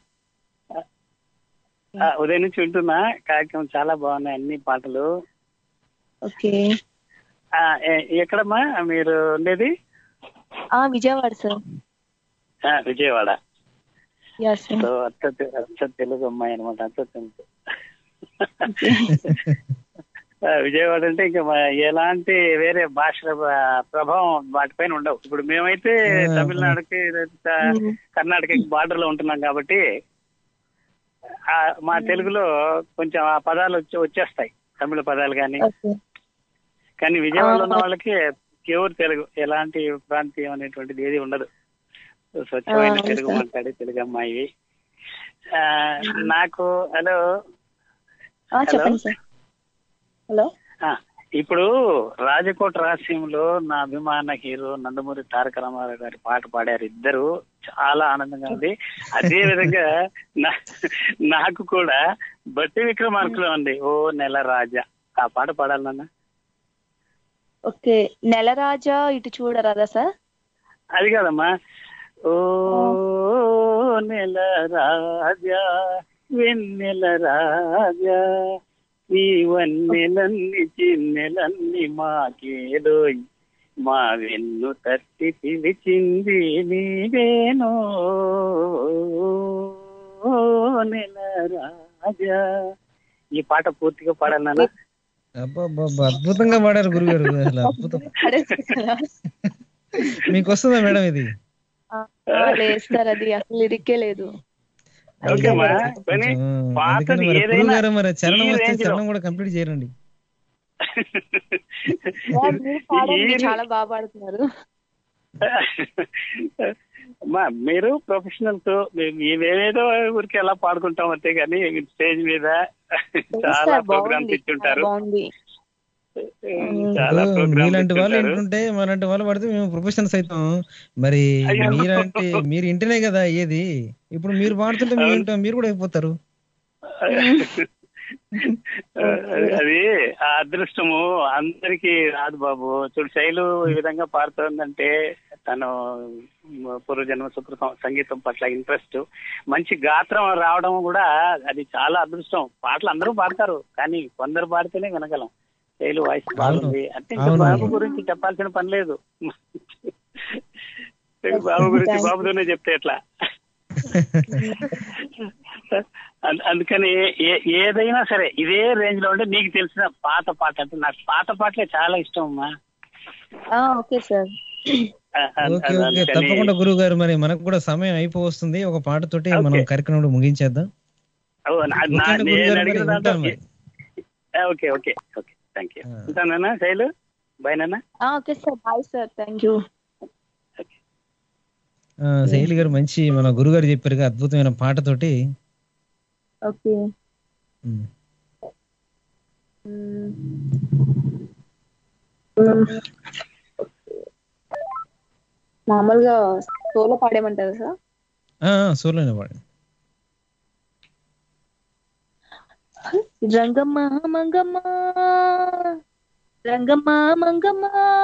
ఆ, ఉదయం నుంచి వింటున్నా కార్యక్రమం చాలా బాగున్నాయి అన్ని పాటలు ఓకే ఆ, ఎ- ఎక్కడమ్మా మీరు ఉండేది ఆ విజయవాడ సార్ ఆ, విజయవాడ యా సార్ సో అచ్చ తె- అచ్చ తెలుగు అమ్మాయి అనమాట అచ్చ తెలుగు ఆ, విజయవాడ అంటే ఇంకా మ- ఎలాంటి వేరే భాషల ప్ర- ప్రభావం వాటిపైన ఉండవు ఇప్పుడు మేమైతే ఆ, తమిళనాడుకి లేదా కర్ణాటకకి బార్డర్ లో ఉంటున్నాం కాబట్టి ఆ, మా తెలుగులో కొంచెం ఆ పదాలు వచ్చి వచ్చేస్తాయి తమిళ పదాలు కానీ ఓకే కానీ విజయవాడలో ఉన్న వాళ్ళకి ప్యూర్ తెలుగు ఎలాంటి ప్రాంతీయం అనేటువంటిది ఏది ఉండదు స్వచ్ఛమైన ఆ, అవును తెలుగు సార్. మాట్లాడే తెలుగు అమ్మాయి ఆ, నాకు హలో ఆ, చెప్పండి సార్ హలో ఆ, ఇప్పుడు రాజకోట రహస్యంలో నా అభిమాన హీరో నందమూరి తారక రామారావు గారి పాట పాడారు ఇద్దరు చాలా ఆనందంగా ఉంది అదే విధంగా నా- నాకు కూడా బట్టి విక్రమార్కులో ఉంది ఓ నెల రాజా ఆ పాట పాడాలి నాన్న ఓకే నెలరాజా ఇటు చూడరాదా సార్ అది కాదమ్మా ఓ నెల రాజా వెన్నెల రాజా నీ వన్నెలన్ని చిన్నెలన్ని మాకేదోయ్ మా వెన్ను తట్టి పిలిచింది నీవేనో ఓ నెల రాజా ఈ పాట పూర్తిగా పాడాలన్నా అబ్బబ్బబ్బా, అద్భుతంగా పాడారు గురుగారు అసలు అద్భుతం మీకు వస్తుందా మేడం ఇది ఆ, లేదు సార్ అది అసలు లిరికే లేదు ఓకేమ్మా కానీ కొంచెం, పాతది అందుకని మరి ఏదైనా గురువు గారు మరి చరణం ఈ వస్తే range లో. చరణం కూడా కంప్లీట్ చేయరండి సార్, మీరు పాడండి ఈ- చాలా బాగా పాడుతున్నారు అమ్మా మీరు ప్రొఫెషనల్స్ మేమేదో ఊరికి ఎలా పాడుకుంటాం అంతే కానీ స్టేజ్ మీద చాలా సార్, ప్రోగ్రామ్స్ బాగుంది ఇచ్చుంటారు చాలా బాగుంది చాలా ఇప్పుడు ప్రోగ్రామ్స్ మీలాంటి వాళ్ళు ఇచ్చుంటారు వింటుంటే మనలాంటి వాళ్ళు పడితే మేము ప్రొఫెషనల్స్ అవుతాం మరి అయ్యో. మీరంటే మీరు ఇంటనే కదా అయ్యేది ఇప్పుడు మీరు పాడుతుంటే మేము వింటాం మీరు కూడా అయిపోతారు అది ఆ అదృష్టము అందరికి రాదు బాబు చూడు శైలు ఈ విధంగా పాడుతోందంటే తను పూర్వజన్మ సుకృతం సంగీతం పట్ల ఇంట్రెస్ట్ మంచి గాత్రం రావడం కూడా అది చాలా అదృష్టం పాటలు అందరూ పాడతారు కానీ కొందరు పాడితేనే వినగలం శైలు వాయిస్ బాగుంది అంటే ఇంకా అవును. బాబు గురించి చెప్పాల్సిన పని లేదు బాబు గురించి బాబుతోనే చెప్తే ఎట్లా అం- అందుకని ఏ- ఏదైనా సరే ఇదే రేంజ్ లో ఉంటే నీకు తెలిసిన పాత పాట అంటే నాకు పాత పాటలే చాలా ఇష్టం అమ్మా ఆ, ఓకే సార్ అ- అ- ఓకే ఓకే అందుకని- తప్పకుండా గురువు గారు మరి మనకు కూడా సమయం అయిపోవస్తుంది ఒక పాటతోటి మనం ఓకే. కార్యక్రమం కూడా ముగించేద్దాం ఓ, నా- నా- ఓకే అండి, నేను గురువు గారు, అడిగిన మరి దాంట్లో ఉంటాను మరి. ఆ, okay okay okay thank you ఉంటానన్నా శైలు బై నాన్న ఆ, okay sir bye sir thank you ఆ, శైలి గారు మంచి మన గురుగారు చెప్పారుగా అద్భుతమైన పాటతోటి ఓకే ఉమ్. మ్మ్. మ్మ్. మామూలుగా సోలో పాడేమంటారా సార్ ఆ, ఆ, సోలోనే పాడండి రంగమ్మ మంగమ్మ రంగమ్మ మంగమ్మ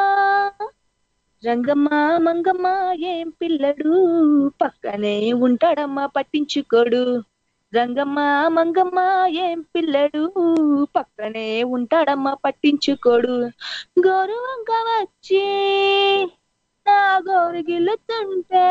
రంగమ్మ మంగమ్మ ఏం పిల్లడు పక్కనే ఉంటాడమ్మా పట్టించుకోడు రంగమ్మ మంగమ్మ ఏం పిల్లడు పక్కనే ఉంటాడమ్మా పట్టించుకోడు గౌరవంక వచ్చి నా గౌరు గిల్లుతుంటే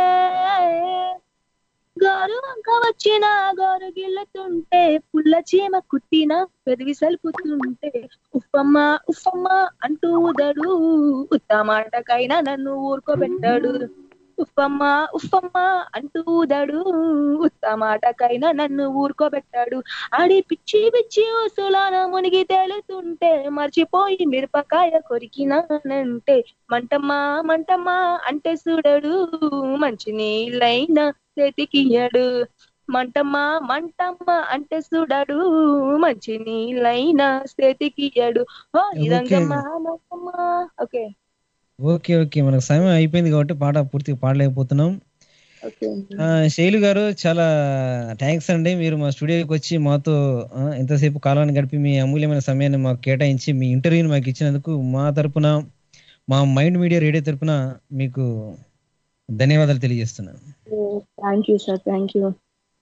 గౌరవంక వచ్చి నా గౌరు గిల్లుతుంటే పుల్ల చీమ కుట్టిన పెదవి సలుపుతుంటే ఉఫమ్మ ఉఫమ్మ అంటూ ఉదడు ఉత్తమాటకైనా నన్ను ఊరుకోబెట్టాడు ఉఫమ్మ ఉఫమ్మ అంటూ ఉదడు ఉత్తమాటకైనా నన్ను ఊరుకోబెట్టాడు ఆడి పిచ్చి పిచ్చి ఉసులాన మునిగి తేలుతుంటే మర్చిపోయి మిరపకాయ కొరికినానంటే మంటమ్మా మంటమ్మా అంటే చూడడు మంచి నీళ్ళైనా చేతికియ్యడు మంటమ్మా మంటమ్మ అంటే చూడడు మంచి నీళ్ళైనా చేతికియ్యడు ఓ ఇదంగమ్మా మంటమ్మ ఓకే ఓకే ఓకే మనకు సమయం అయిపోయింది కాబట్టి పాట పూర్తిగా పాడలేకపోతున్నాం ఓకే ఆ, శైలు గారు చాలా థ్యాంక్స్ అండి మీరు మా స్టూడియోకి వచ్చి మాతో ఆ, ఎంతసేపు కాలాన్ని గడిపి మీ అమూల్యమైన సమయాన్ని మాకు కేటాయించి మీ ఇంటర్వ్యూని మాకు ఇచ్చినందుకు మా తరపున మా మైండ్ మీడియా రేడియో తరపున మీకు ధన్యవాదాలు తెలియజేస్తున్నాను thank you sir thank you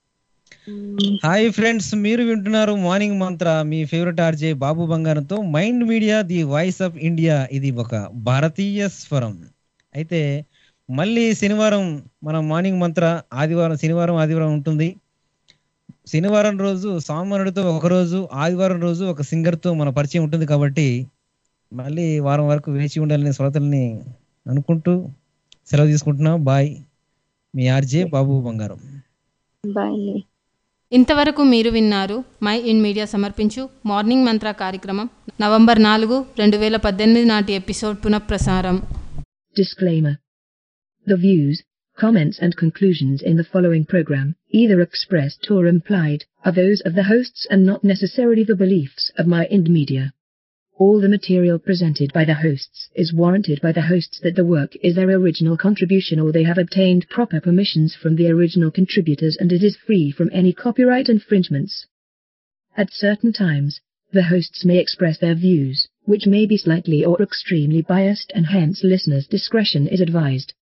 hi friends మీరు వింటున్నారు మార్నింగ్ మంత్ర మీ ఫేవరెట్ ఆర్జే బాబు బంగారంతో mind media the voice of India ఇది ఒక భారతీయ స్వరం అయితే మళ్ళీ శనివారం మన మార్నింగ్ మంత్ర ఆదివారం శనివారం ఆదివారం ఉంటుంది శనివారం రోజు సామానుడితో ఒక రోజు ఆదివారం రోజు ఒక సింగర్ తో మన పరిచయం ఉంటుంది కాబట్టి మళ్ళీ వారం వరకు వేచి ఉండాలని శ్రోతల్ని అనుకుంటూ సెలవు తీసుకుంటున్నాం బాయ్ మీ ఆర్జే బాబు బంగారం బాయ్ ఇంతవరకు మీరు విన్నారు మై ఇన్ మీడియా సమర్పించు మార్నింగ్ మంత్ర కార్యక్రమం నవంబర్ నాలుగు రెండు వేల పద్దెనిమిది నాటి ఎపిసోడ్ పునఃప్రసారం Disclaimer. The views, comments and conclusions in the following program, either expressed or implied, are those of the hosts and not necessarily the beliefs of My Ind Media. All the material presented by the hosts is warranted by the hosts that the work is their original contribution or they have obtained proper permissions from the original contributors and it is free from any copyright infringements. At certain times, the hosts may express their views, which may be slightly or extremely biased and hence listeners' discretion is advised.